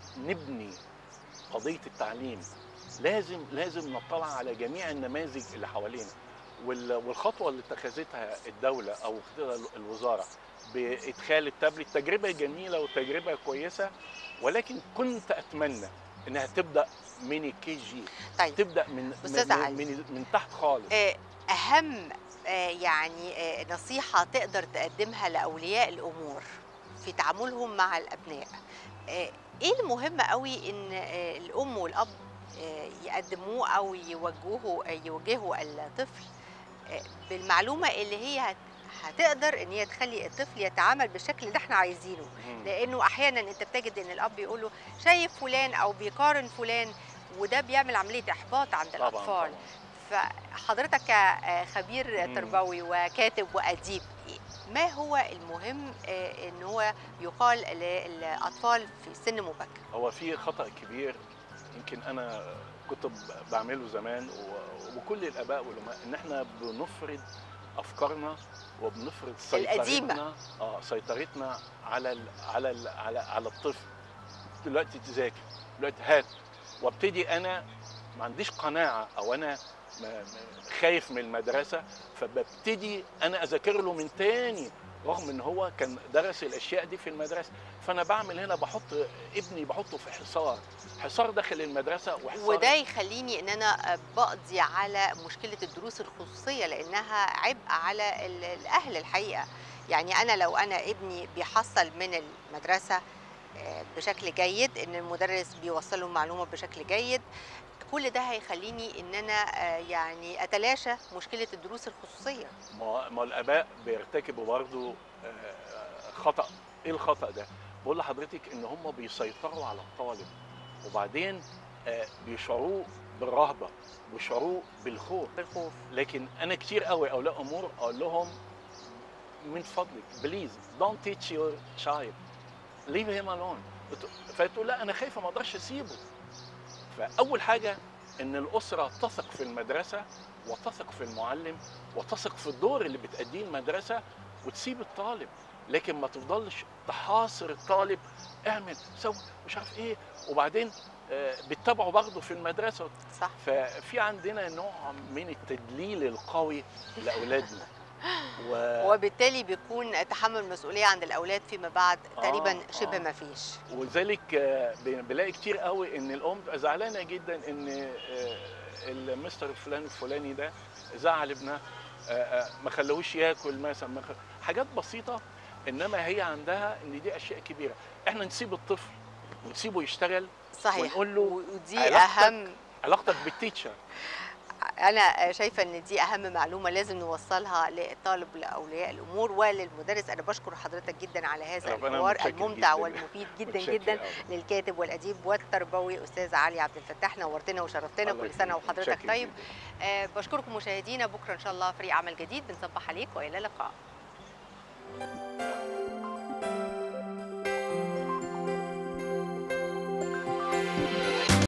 نبني قضيه التعليم لازم لازم نطلع على جميع النماذج اللي حوالينا وال- والخطوه اللي اتخذتها الدوله او اخذتها الوزاره بادخال التابلت تجربه جميله وتجربه كويسه ولكن كنت اتمنى انها تبدا من الكي جي طيب تبدا من أستاذ من, علي. من, من تحت خالص آه، أهم آه، يعني آه، نصيحة تقدر تقدمها لأولياء الأمور في تعاملهم مع الأبناء آه، إيه المهم قوي إن آه، الأم والأب آه، يقدموه أو يوجهوا آه، يوجهوا الطفل آه، بالمعلومة اللي هي هت- هتقدر ان هي تخلي الطفل يتعامل بالشكل اللي احنا عايزينه مم. لانه احيانا انت بتجد ان الاب يقول له شايف فلان او بيقارن فلان وده بيعمل عمليه احباط عند طبعا الاطفال طبعا فحضرتك كخبير مم. تربوي وكاتب واديب ما هو المهم آه، ان هو يقال للاطفال في سن مبكر هو في خطأ كبير يمكن أنا كنت ب- بعمله زمان و- وكل الآباء والأمهات إن إحنا بنفرض أفكارنا وبنفرض القديمة. سيطرتنا اه سيطرتنا على ال على ال على على الطفل دلوقتي تذاكر دلوقتي هات وابتدي أنا ما عنديش قناعة أو أنا ما- ما- خايف من المدرسة فببتدي أنا أذاكر له من تاني رغم ان هو كان درس الاشياء دي في المدرسه فانا بعمل هنا بحط ابني بحطه في حصار حصار داخل المدرسه وحصار وده يخليني ان انا بقضي على مشكله الدروس الخصوصيه لانها عبء على ال- الاهل الحقيقه يعني انا لو انا ابني بيحصل من المدرسه آه، بشكل جيد ان المدرس بيوصل له معلومه بشكل جيد كل ده هيخليني ان انا آه، يعني اتلاشى مشكله الدروس الخصوصيه ما ما الاباء بيرتكبوا برضه آه، خطا ايه الخطا ده بقول لحضرتك ان هم بيسيطروا على الطالب وبعدين آه، بيشعروه بالرهبه ويشعروه بالخوف بالخوف لكن انا كتير قوي اولياء امور اقول لهم من فضلك بليز دونت تيتش يور child ليف هيم الون فتقول لا انا خايفه ما اقدرش اسيبه فاول حاجه ان الاسره تثق في المدرسه وتثق في المعلم وتثق في الدور اللي بتأديه المدرسه وتسيب الطالب لكن ما تفضلش تحاصر الطالب اعمل سوي مش عارف ايه وبعدين آه، بتتابعه برضه في المدرسه صح ففي عندنا نوع من التدليل القوي لاولادنا و... وبالتالي بيكون تحمل مسؤوليه عند الاولاد فيما بعد آه، تقريبا شبه آه. ما فيش وذلك آه، ب- بلاقي كتير قوي ان الام بتبقى زعلانه جدا ان آه، المستر الفلاني الفلاني ده زعل ابنها آه، آه، ما خلوش ياكل مثلا ما خ- حاجات بسيطه انما هي عندها ان دي اشياء كبيره احنا نسيب الطفل ونسيبه يشتغل صحيح ونقول له ودي علاقتك- اهم علاقتك بالتيتشر انا شايفه ان دي اهم معلومه لازم نوصلها للطالب لاولياء الامور وللمدرس انا بشكر حضرتك جدا على هذا ربنا الحوار متشكر الممتع جداً. والمفيد جدا متشكر جدا أوي. للكاتب والاديب والتربوي استاذ علي عبد الفتاح نورتنا وشرفتنا الله كل سنه يخليك. وحضرتك متشكر طيب جداً. آه بشكركم مشاهدينا بكره ان شاء الله فريق عمل جديد بنصبح عليك والى اللقاء